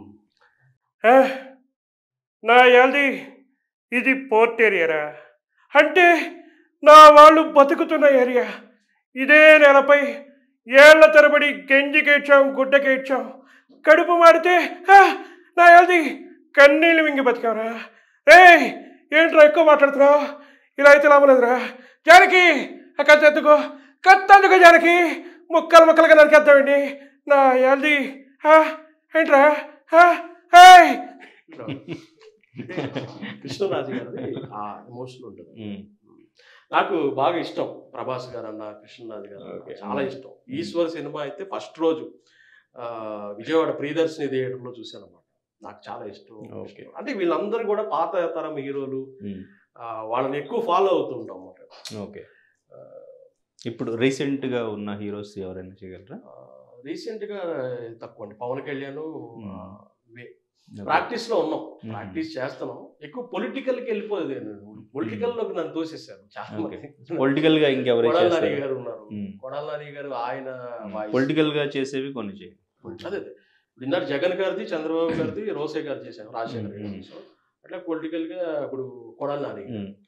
నా యాల్ది ఇది పోర్ట్ ఏరియారా అంటే నా వాళ్ళు బతుకుతున్న ఏరియా ఇదే నెలపై ఏళ్ల తరబడి గెంజికేడ్చాం గుడ్డకేడ్చాం కడుపు మాడితే "ఆ, నా యాల్ది కన్నీళ్ళు మింగి బతికావురా రే ఏంట్రా ఎక్కువ మాట్లాడుతున్నావు ఇలా అయితే లాభలేదురా జానకి ఆ కత్తి ఎత్తుకో కత్తి అందుకో జానకి ముక్కలు ముక్కలుగా నరికేద్దామండి నా యాల్ది "ఆ, ఏంట్రా ఆ, ఏయ్ ఇట్లా ఉంటుంది. అంటే కృష్ణరాజు గారిది ఆ ఎమోషన్ ఉంటుంది ఉమ్. నాకు బాగా ఇష్టం ప్రభాస్ గారు అన్న కృష్ణరాజు గారు అన్న. Okay. చాలా ఇష్టం ఈశ్వర్ సినిమా అయితే ఫస్ట్ రోజు ఆ, విజయవాడ ప్రియదర్శిని థియేటర్లో చూశాను అనమాట నాకు చాలా ఇష్టం Okay. అంటే వీళ్ళందరూ కూడా పాత తరం హీరోలు ఉమ్. ఆ, వాళ్ళని ఎక్కువ ఫాలో అవుతుంటాం అన్నమాట ఓకే ఇప్పుడు రీసెంట్గా ఉన్న హీరోస్ ఎవరైనా చేయగలరా రీసెంట్ గా తక్కువ అండి పవన్ కళ్యాణ్ Hmm. ప్రాక్టీస్ లో ఉన్నాం Hmm. ప్రాక్టీస్ చేస్తున్నాం ఎక్కువ పొలిటికల్ కి వెళ్ళిపోయేది పొలిటికల్ లోకి నన్ను తోసేసారు చాలా Okay. మంది పొలిటికల్ గా ఇంకెవరు కొడాల నాని చేస్తారు గారు ఉన్నారు Hmm. కొడాల నాని గారు ఆయన voice. పొలిటికల్ గా చేసేవి కొన్ని చేయి అదే అదే ఇప్పుడు ఇందాక జగన్ గారిది చంద్రబాబు గారిది రోసే గారు చేశారు రాజశేఖర్ Hmm. గారు సో అట్లా పొలిటికల్ గా ఇప్పుడు కొడాల నాని గారు. ఉమ్.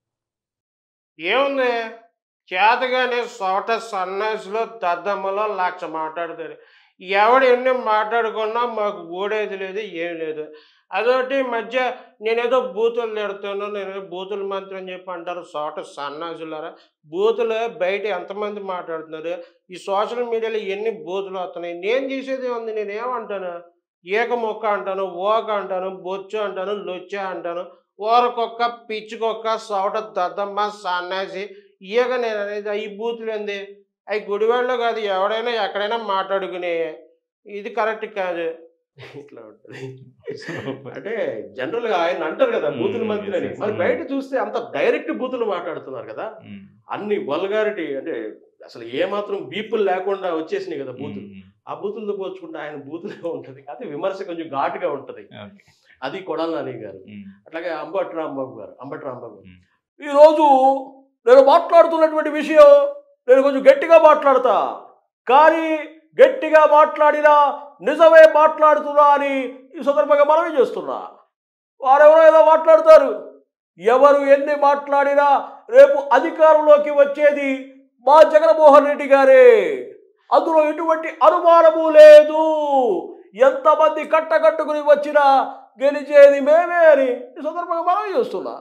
ఏముంది చేతగానే సోట సన్నాసిలో దద్దమ్మలో లక్ష మాట్లాడతారు ఎవడు ఎన్ని మాట్లాడుకున్నా మాకు ఊడేది లేదు ఏం లేదు అదొకటి ఈ మధ్య నేనేదో బూతులు తిడుతాను నేను బూతుల మంత్రం అని చెప్పి అంటారు సోట సన్నాసులారా బూతులు బయట ఎంతమంది మాట్లాడుతున్నారు ఈ సోషల్ మీడియాలో ఎన్ని బూతులు వస్తున్నాయి నేను చేసేది ఉంది నేను ఏమంటాను ఈక మొక్క అంటాను ఓక అంటాను బొచ్చు అంటాను లొచ్చ అంటాను ఊరకొక్క పిచ్చుకొక్క సౌట దద్దమ్మ సన్నాసి ఈగ నేను అనేది ఈ బూతులు ఏంది అవి గుడివాడలో కాదు ఎవడైనా ఎక్కడైనా మాట్లాడుకునే ఇది కరెక్ట్ కాదు ఇట్లా ఉంటుంది అంటే జనరల్ గా ఆయన అంటారు కదా బూతుల Hmm, మంత్రి అని yes, yes. మరి Hmm. బయట చూస్తే అంత డైరెక్ట్ బూతులు మాట్లాడుతున్నారు కదా ఉమ్. అన్ని వల్గారిటీ అంటే అసలు ఏ మాత్రం బీపుల్ లేకుండా వచ్చేసినాయి కదా బూతులు ఉమ్. ఆ బూతులతో పోల్చుకుంటే ఆయన బూతులే ఉంటది అయితే విమర్శ కొంచెం ఘాటుగా ఉంటది ఓకే. అది కొడాల నాని గారు ఉమ్. అట్లాగే అంబటి రాంబాబు గారు అంబటి రాంబాబు గారు ఉమ్. ఈరోజు నేను మాట్లాడుతున్నటువంటి విషయం నేను కొంచెం గట్టిగా మాట్లాడతా కానీ గట్టిగా మాట్లాడినా నిజమే మాట్లాడుతున్నా అని ఈ సందర్భంగా మనవి చేస్తున్నా వారెవరో ఏదో మాట్లాడతారు ఎవరు ఎన్ని మాట్లాడినా రేపు అధికారంలోకి వచ్చేది మా జగన్మోహన్ రెడ్డి గారే అందులో ఎటువంటి అనుమానము లేదు ఎంతమంది కట్టకట్టుకుని వచ్చినా గెలిచేది మేమే అని ఈ సందర్భంగా మనవి చేస్తున్నా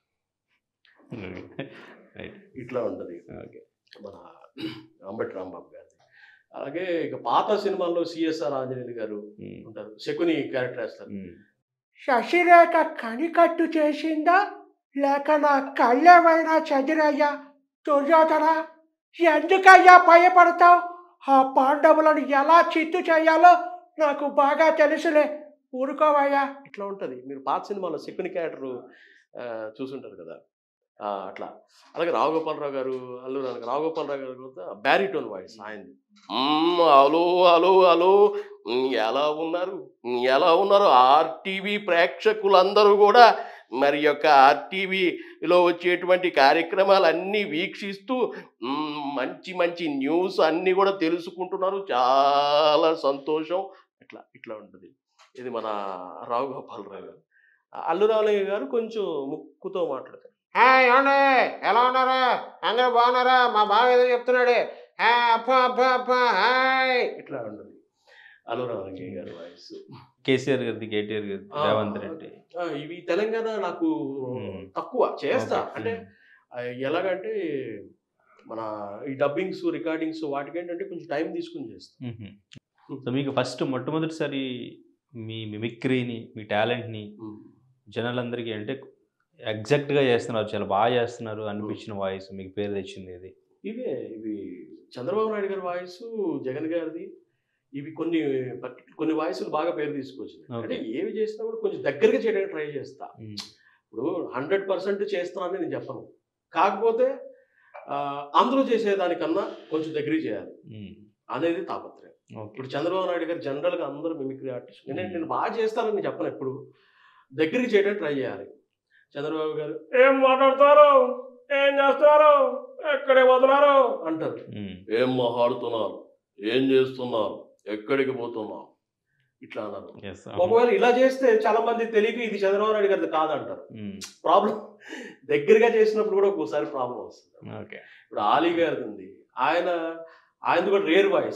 ఓకే. రైట్. ఇట్లా ఉంటది ఓకే. మన అంబటి రాంబాబు గారి అలాగే ఇక పాత సినిమాల్లో సిఎస్ఆర్ ఆంజనేయులు గారు ఉమ్. ఉంటారు శకుని క్యారెక్టర్ వేస్తారు ఉమ్. శశిరేఖ కనికట్టు చేసిందా లేక నా కళ్ళేమైనా చదిరయ్యా దుర్యోధన ఎందుకయ్యా భయపడతావు ఆ పాండవులను ఎలా చిత్తు చేయాలో నాకు బాగా తెలుసులే ఊరుకోవయ్యా ఇట్లా ఉంటది మీరు పాత సినిమాలో శకుని క్యారెక్టర్ చూసుంటారు కదా ఆ, అట్లా అలాగే రావుగోపాలరావు గారు అల్లు రావు రావుగోపాలరావు గారు కూడా బ్యారిటోన్ వాయిస్ ఆయనది "మ్మ్, హలో హలో హలో మ్మ్, ఎలా ఉన్నారు మ్మ్, ఎలా ఉన్నారు ఆర్టీవీ ప్రేక్షకులందరూ కూడా మరి యొక్క ఆర్టీవీలో వచ్చేటువంటి కార్యక్రమాలన్నీ వీక్షిస్తూ మ్మ్, మంచి మంచి న్యూస్ అన్నీ కూడా తెలుసుకుంటున్నారు చాలా సంతోషం ఇట్లా ఇట్లా ఉంటుంది ఇది మన రావు గోపాలరావు గారు అల్లు రామలింగ గారు కొంచెం ముక్కుతో మాట్లాడతారు ఏమండి ఎలా ఉన్నారా అందరూ బాగున్నారా మా బావ ఏదో చెప్తున్నాడే "హా, పా, పా, పా, హాయ్ ఇట్లా ఉంటుంది అల్లు రామలింగయ్య గారి వాయిస్ కేసీఆర్ గారిది కేటీఆర్ గారిది ఆ, రేవంత్ రెడ్డి ఆ, ఇవి తెలంగాణ నాకు మ్మ్. తక్కువ చేస్తా ఓకే. అంటే ఆ, ఎలాగంటే మన ఈ డబ్బింగ్స్ రికార్డింగ్స్ వాటికి ఏంటంటే కొంచెం టైం తీసుకుని చేస్తాం మ్మ్. సో మీకు ఫస్ట్ మొట్టమొదటిసారి మీ మిమిక్రీని మీ టాలెంట్ని జనాలందరికీ అంటే ఎగ్జాక్ట్గా చేస్తున్నారు చాలా బాగా చేస్తున్నారు అనిపించిన వాయిస్ మీకు పేరు తెచ్చింది ఇది ఇవే ఇవి చంద్రబాబు నాయుడు గారి వాయిస్ జగన్ గారిది ఇవి కొన్ని పర్టి- కొన్ని వాయిస్లు బాగా పేరు తీసుకొచ్చింది Okay. అంటే ఏవి చేసినా కూడా కొంచెం దగ్గరగా చేయడానికి ట్రై చేస్తా మ్మ్. ఇప్పుడు హండ్రెడ్ పర్సెంట్ చేస్తానని నేను చెప్పను కాకపోతే ఆ, అందరూ చేసేదానికన్నా కొంచెం దగ్గర చేయాలి మ్మ్. అనేది తాపత్రయం ఓకే ఇప్పుడు చంద్రబాబు నాయుడు గారు జనరల్గా అందరూ మిమిక్రీ ఆర్టిస్ట్ నేను నేను బాగా చేస్తానని చెప్పను ఎప్పుడు దగ్గరికి చేయడానికి ట్రై చేయాలి చంద్రబాబు గారు ఏం మాట్లాడతారు ఏం చేస్తారు ఎక్కడే పోతున్నారు అంటారు మ్మ్. ఏం మాట్లాడుతున్నారు ఏం చేస్తున్నారు ఎక్కడికి పోతున్నావు ఇట్లా అన్నారు Yes. ఒకవేళ ఇలా చేస్తే చాలా మంది తెలియక ఇది చంద్రబాబు నాయుడు గారిది కాదంటారు మ్మ్. ప్రాబ్లం దగ్గరగా చేసినప్పుడు కూడా ఒక్కోసారి ప్రాబ్లం వస్తుంది ఓకే ఇప్పుడు ఆలీ గారిది ఉంది ఆయన ఆయనది కూడా రేర్ వాయిస్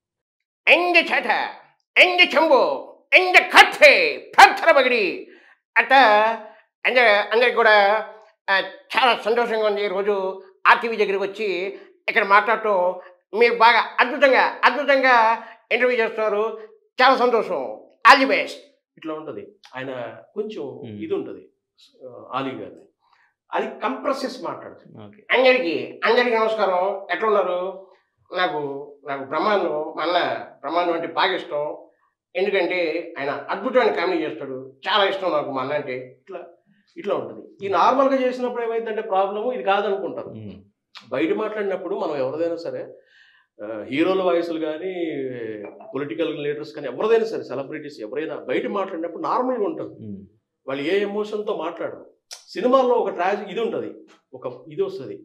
ఎంగ చేట ఎంగ చెంబు ఎంగ కత్తి పత్తర బగిడి అట్ట అంద అందరికి కూడా ఆ, చాలా సంతోషంగా ఉంది ఈరోజు ఆర్టీవీ దగ్గరికి వచ్చి ఇక్కడ మాట్లాడటం మీరు బాగా అద్భుతంగా అద్భుతంగా ఇంటర్వ్యూ చేస్తున్నారు చాలా సంతోషం ఆల్ ది బెస్ట్ ఇట్లా ఉంటది ఆయన కొంచెం Hmm. ఇది ఉంటది ఆ, ఆలీ గారిది అది కంప్రెస్ చేసి మాట్లాడుతుంది ఓకే అందరికీ అందరికీ నమస్కారం ఎట్లా ఉన్నారు నాకు నాకు బ్రహ్మాండం మా అన్న బ్రహ్మాండం అంటే బాగా ఇష్టం ఎందుకంటే ఆయన అద్భుతమైన కామెడీ చేస్తాడు చాలా ఇష్టం నాకు మా అన్న అంటే ఇట్లా ఉంటుంది ఈ నార్మల్ గా చేసినప్పుడు ఏమైందంటే ప్రాబ్లము ఇది కాదనుకుంటారు మ్మ్. బయట మాట్లాడినప్పుడు మనం ఎవరిదైనా సరే ఆ, హీరోల వాయిస్లు కానీ పొలిటికల్ లీడర్స్ కానీ ఎవరిదైనా సరే సెలబ్రిటీస్ ఎవరైనా బయట మాట్లాడినప్పుడు నార్మల్గా ఉంటుంది మ్మ్. వాళ్ళు ఏ ఎమోషన్తో మాట్లాడరు సినిమాల్లో ఒక ట్రాజీ ఇది ఉంటుంది ఒక ఇది వస్తుంది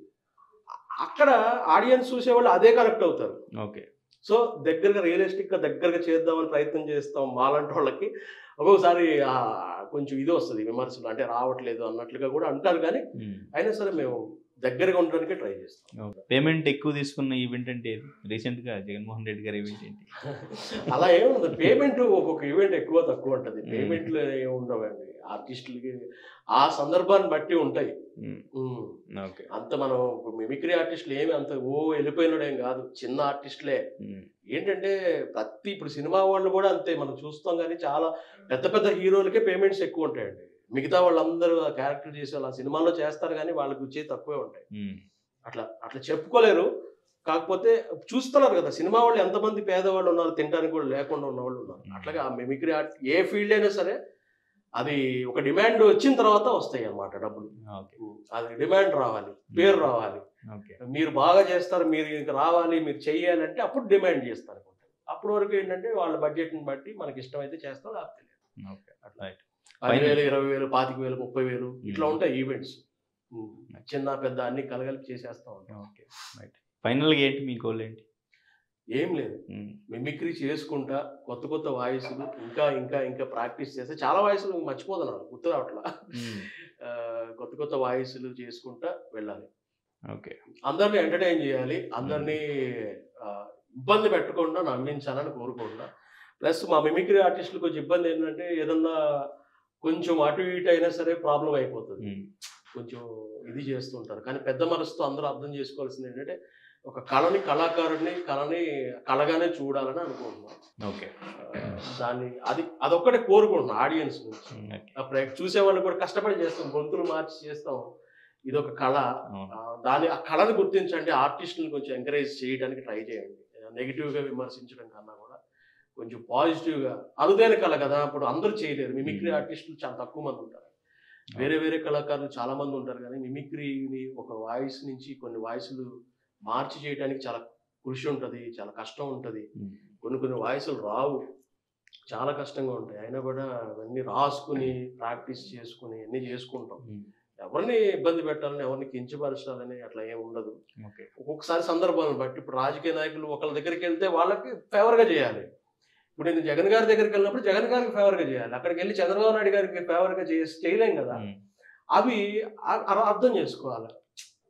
అక్కడ ఆడియన్స్ చూసేవాళ్ళు అదే కనెక్ట్ అవుతారు ఓకే సో దగ్గరగా రియలిస్టిక్గా దగ్గరగా చేద్దామని ప్రయత్నం చేస్తాం మాలాంటి వాళ్ళకి ఒక్కొక్కసారి ఆ, కొంచెం ఇది వస్తుంది విమర్శలు అంటే రావట్లేదు అన్నట్లుగా కూడా అంటారు కానీ మ్మ్. అయినా సరే మేము దగ్గరగా ఉండడానికే ట్రై చేస్తాం ఓకే. పేమెంట్ ఎక్కువ తీసుకున్న ఈవెంట్ అంటే ఏది రీసెంట్ గా జగన్మోహన్ రెడ్డి గారి ఈవెంట్ ఏంటి అలా ఏముండదు పేమెంట్ ఒక్కొక్క ఈవెంట్ ఎక్కువ తక్కువ ఉంటుంది Hmm. పేమెంట్లు ఏమి ఉండవండి ఆర్టిస్టులకి ఆ సందర్భాన్ని బట్టి ఉంటాయి మ్మ్. ఉమ్. ఓకే అంత మనం ఇప్పుడు మిమిక్రీ ఆర్టిస్టులు ఏమి అంత ఓ వెళ్ళిపోయినడేం కాదు చిన్న ఆర్టిస్టులే మ్మ్. ఏంటంటే ప్రతి ఇప్పుడు సినిమా వాళ్ళు కూడా అంతే మనం చూస్తాం కానీ చాలా పెద్ద పెద్ద హీరోలకే పేమెంట్స్ ఎక్కువ ఉంటాయండి మిగతా వాళ్ళందరూ ఆ క్యారెక్టర్ చేసే వాళ్ళు ఆ సినిమాల్లో చేస్తారు కానీ వాళ్ళకి వచ్చేది తక్కువే ఉంటాయి మ్మ్. అట్లా అట్లా చెప్పుకోలేరు కాకపోతే చూస్తున్నారు కదా సినిమా వాళ్ళు ఎంతమంది పేదవాళ్ళు ఉన్నారు తినడానికి కూడా లేకుండా ఉన్న వాళ్ళు ఉన్నారు అట్లాగే ఆ మిమిక్రీ ఆర్ట్ ఏ ఫీల్డ్ అయినా సరే అది ఒక డిమాండ్ వచ్చిన తర్వాత వస్తాయి అన్నమాట డబ్బులు ఓకే అది డిమాండ్ రావాలి పేరు రావాలి ఓకే మీరు బాగా చేస్తారు మీరు ఇంకా రావాలి మీరు చెయ్యాలంటే అప్పుడు డిమాండ్ చేస్తారు అప్పటి వరకు ఏంటంటే వాళ్ళ బడ్జెట్ని బట్టి మనకి ఇష్టమైతే చేస్తాం లేకపోతే లేదు. ఓకే రైట్ పది వేలు ఇరవై వేలు పాతిక వేలు ముప్పై వేలు ఇట్లా Hmm. ఉంటాయి ఈవెంట్స్ చిన్న పెద్ద అన్ని కలగలిపి చేసేస్తా ఉంటాం ఓకే రైట్ ఫైనల్గా ఏంటి మీ గోల్ ఏంటి ఏం లేదు మ్మ్. మిమిక్రీ చేసుకుంటా కొత్త కొత్త వాయిస్లు ఇంకా ఇంకా ఇంకా ప్రాక్టీస్ చేస్తే చాలా వాయిస్లు మర్చిపోతున్నాను గుర్తు రావట్లా మ్మ్. ఆ, కొత్త కొత్త వాయిస్లు చేసుకుంటా వెళ్ళాలి ఓకే అందరినీ ఎంటర్టైన్ చేయాలి అందరినీ ఆ, ఇబ్బంది పెట్టకుండా నవ్వించాలని కోరుకుంటున్నా ప్లస్ మా మిమిక్రీ ఆర్టిస్టులు కొంచెం ఇబ్బంది ఏంటంటే ఏదన్నా కొంచెం అటు ఇటు అయినా సరే ప్రాబ్లం అయిపోతుంది మ్మ్. కొంచెం ఇది చేస్తుంటారు కానీ పెద్ద మనసుతో అందరూ అర్థం చేసుకోవాల్సింది ఏంటంటే ఒక కళని కళాకారుడిని కళని కళగానే చూడాలని అనుకుంటున్నాం ఓకే ఆ, దాన్ని అది అదొక్కటే కోరుకుంటున్నాం ఆడియన్స్ నుంచి మ్మ్. ఓకే అప్పుడు చూసే వాళ్ళు కూడా కష్టపడి చేస్తాం గొంతులు మార్చి చేస్తాం ఇది ఒక కళ అవును. ఆ, దాని ఆ కళని గుర్తించండి ఆర్టిస్టులను కొంచెం ఎంకరేజ్ చేయడానికి ట్రై చేయండి నెగిటివ్గా విమర్శించడం కన్నా కూడా కొంచెం పాజిటివ్గా అరుదైన కళ కదా ఇప్పుడు అందరూ చేయలేరు మిమిక్రీ Hmm. ఆర్టిస్టులు చాలా తక్కువ మంది ఉంటారు వేరే వేరే కళాకారులు చాలా మంది ఉంటారు కానీ మిమిక్రీని ఒక వాయిస్ నుంచి కొన్ని వాయిస్లు మార్చి చేయడానికి చాలా కృషి ఉంటుంది చాలా కష్టం ఉంటుంది మ్మ్. కొన్ని కొన్ని వాయిస్లు రావు చాలా కష్టంగా ఉంటాయి అయినా కూడా అవన్నీ రాసుకుని ప్రాక్టీస్ చేసుకుని అన్నీ చేసుకుంటాం మ్మ్. ఎవరిని ఇబ్బంది పెట్టాలని ఎవరిని కించపరచాలని అట్లా ఏం ఉండదు ఓకే ఒక్కొక్కసారి సందర్భాలను బట్టి ఇప్పుడు రాజకీయ నాయకులు ఒకళ్ళ దగ్గరికి వెళ్తే వాళ్ళకి ఫేవర్గా చేయాలి ఇప్పుడు నేను జగన్ గారి దగ్గరికి వెళ్ళినప్పుడు జగన్ గారికి ఫేవర్గా చేయాలి అక్కడికి వెళ్ళి చంద్రబాబు నాయుడు గారికి ఫేవర్గా చేసి చేయలేం కదా మ్మ్. అవి అ- అ- అర్థం చేసుకోవాలి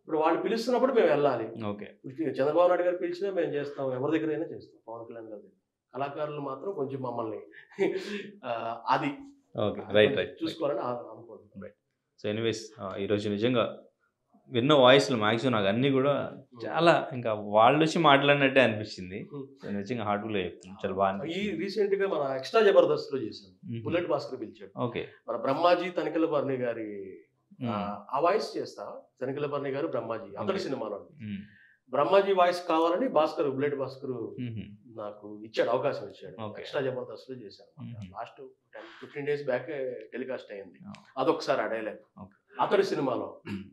ఇప్పుడు వాళ్ళు పిలుస్తున్నప్పుడు మేము వెళ్ళాలి ఓకే ఇప్పుడు చంద్రబాబు నాయుడు గారు పిలిచినా మేము చేస్తాం ఎవరి దగ్గరైనా చేస్తాం పవన్ కళ్యాణ్ గారి దగ్గర కళాకారులు మాత్రం కొంచెం మమ్మల్ని ఆ, అది ఓకే రైట్ రైట్ చూసుకోవాలని ఆ- అనుకుంటున్నాం సో ఎనీవేస్ ఈరోజు నిజంగా విన్న వాయిస్లు మ్యాక్సిమం నాకు అన్నీ కూడా చాలా ఇంకా వాళ్ళు వచ్చి మాట్లాడినట్టే అనిపించింది సో నిజంగా హార్ట్ఫుల్గా చెప్తున్నాను చాలా బాగా ఈ అనిపించింది రీసెంట్ గా మన ఎక్స్ట్రా జబర్దస్త్ లో చేశాను మ్మ్. బుల్లెట్ భాస్కర్ పిలిచాడు ఓకే మన బ్రహ్మాజీ తనిఖీల భరణి గారి ఆ, మ్మ్. ఆ వాయిస్ చేస్తా తనిఖీల భరణి గారు బ్రహ్మాజీ అతడి Okay. సినిమాలో మ్మ్. బ్రహ్మాజీ వాయిస్ కావాలని భాస్కర్ బుల్లెట్ భాస్కర్ మ్మ్. నాకు ఇచ్చాడు అవకాశం ఇచ్చాడు Okay. ఎక్స్ట్రా జబర్దస్త్ లో చేశాను మ్మ్. Last ten fifteen days back telecast అయింది Oh. అదొకసారి ఆ డైలాగ్ Okay. అతడి సినిమాలో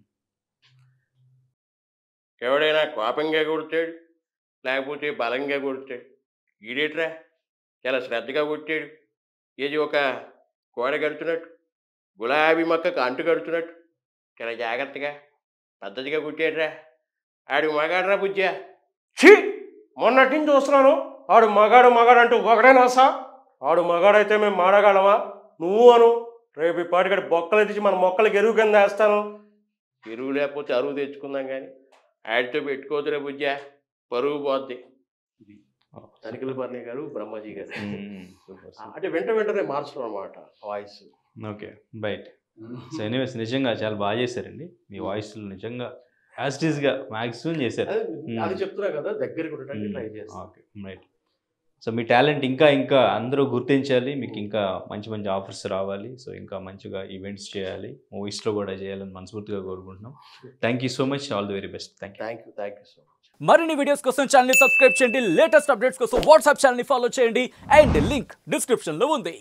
ఎవడైనా కోపంగా కొడతాడు లేకపోతే బలంగా కొడతాడు ఈడేట్రా చాలా శ్రద్ధగా కొట్టాడు ఏది ఒక గోడ కడుతున్నట్టు గులాబీ మొక్కకు అంటు కడుతున్నట్టు చాలా జాగ్రత్తగా పద్ధతిగా కొట్టాడురా ఆడు మగాడ్రా బుజ్జా ఛీ మొన్నటి నుంచి చూస్తున్నాను ఆడు మగాడు మగాడు అంటూ ఒకడేనా సా ఆడు మగాడైతే మేము మాడగలమా నువ్వు అను రేపు ఈ పాటికడి బొక్కలు తెచ్చి మన మొక్కలకి ఎరువు కింద వేస్తాను ఎరువు లేకపోతే అరువు తెచ్చుకుందాం కానీ ఆడితో పెట్టుకోదురా బుజ్జా పరువు పోద్ది తనిఖీల భరణి గారు బ్రహ్మాజీ గారు మ్మ్. Super, super. అంటే వెంట వెంటనే మార్చడం అనమాట voice okay right so anyways నిజంగా చాలా బాగా చేశారండి మీ వాయిస్లు నిజంగా యాజ్ గా మ్యాక్సిమం చేశారు అది- అది చెప్తున్నా కదా దగ్గరికి ఉండటానికి ట్రై చేస్తాను ఓకే రైట్ సో మీ టాలెంట్ ఇంకా ఇంకా అందరూ గుర్తించాలి మీకు ఇంకా మంచి మంచి ఆఫర్స్ రావాలి సో ఇంకా మంచిగా ఈవెంట్స్ చేయాలి మూవీస్లో కూడా చేయాలని మనస్ఫూర్తిగా కోరుకుంటున్నాం thank you so much all the very best thank you thank you thank you so much మరిన్ని వీడియోస్ కోసం ఛానల్ సబ్స్క్రైబ్ చేయండి లేటెస్ట్ అప్డేట్స్ కోసం వాట్సాప్ ఛానల్ ఫాలో చేయండి అండ్ లింక్ డిస్క్రిప్షన్ లో ఉంది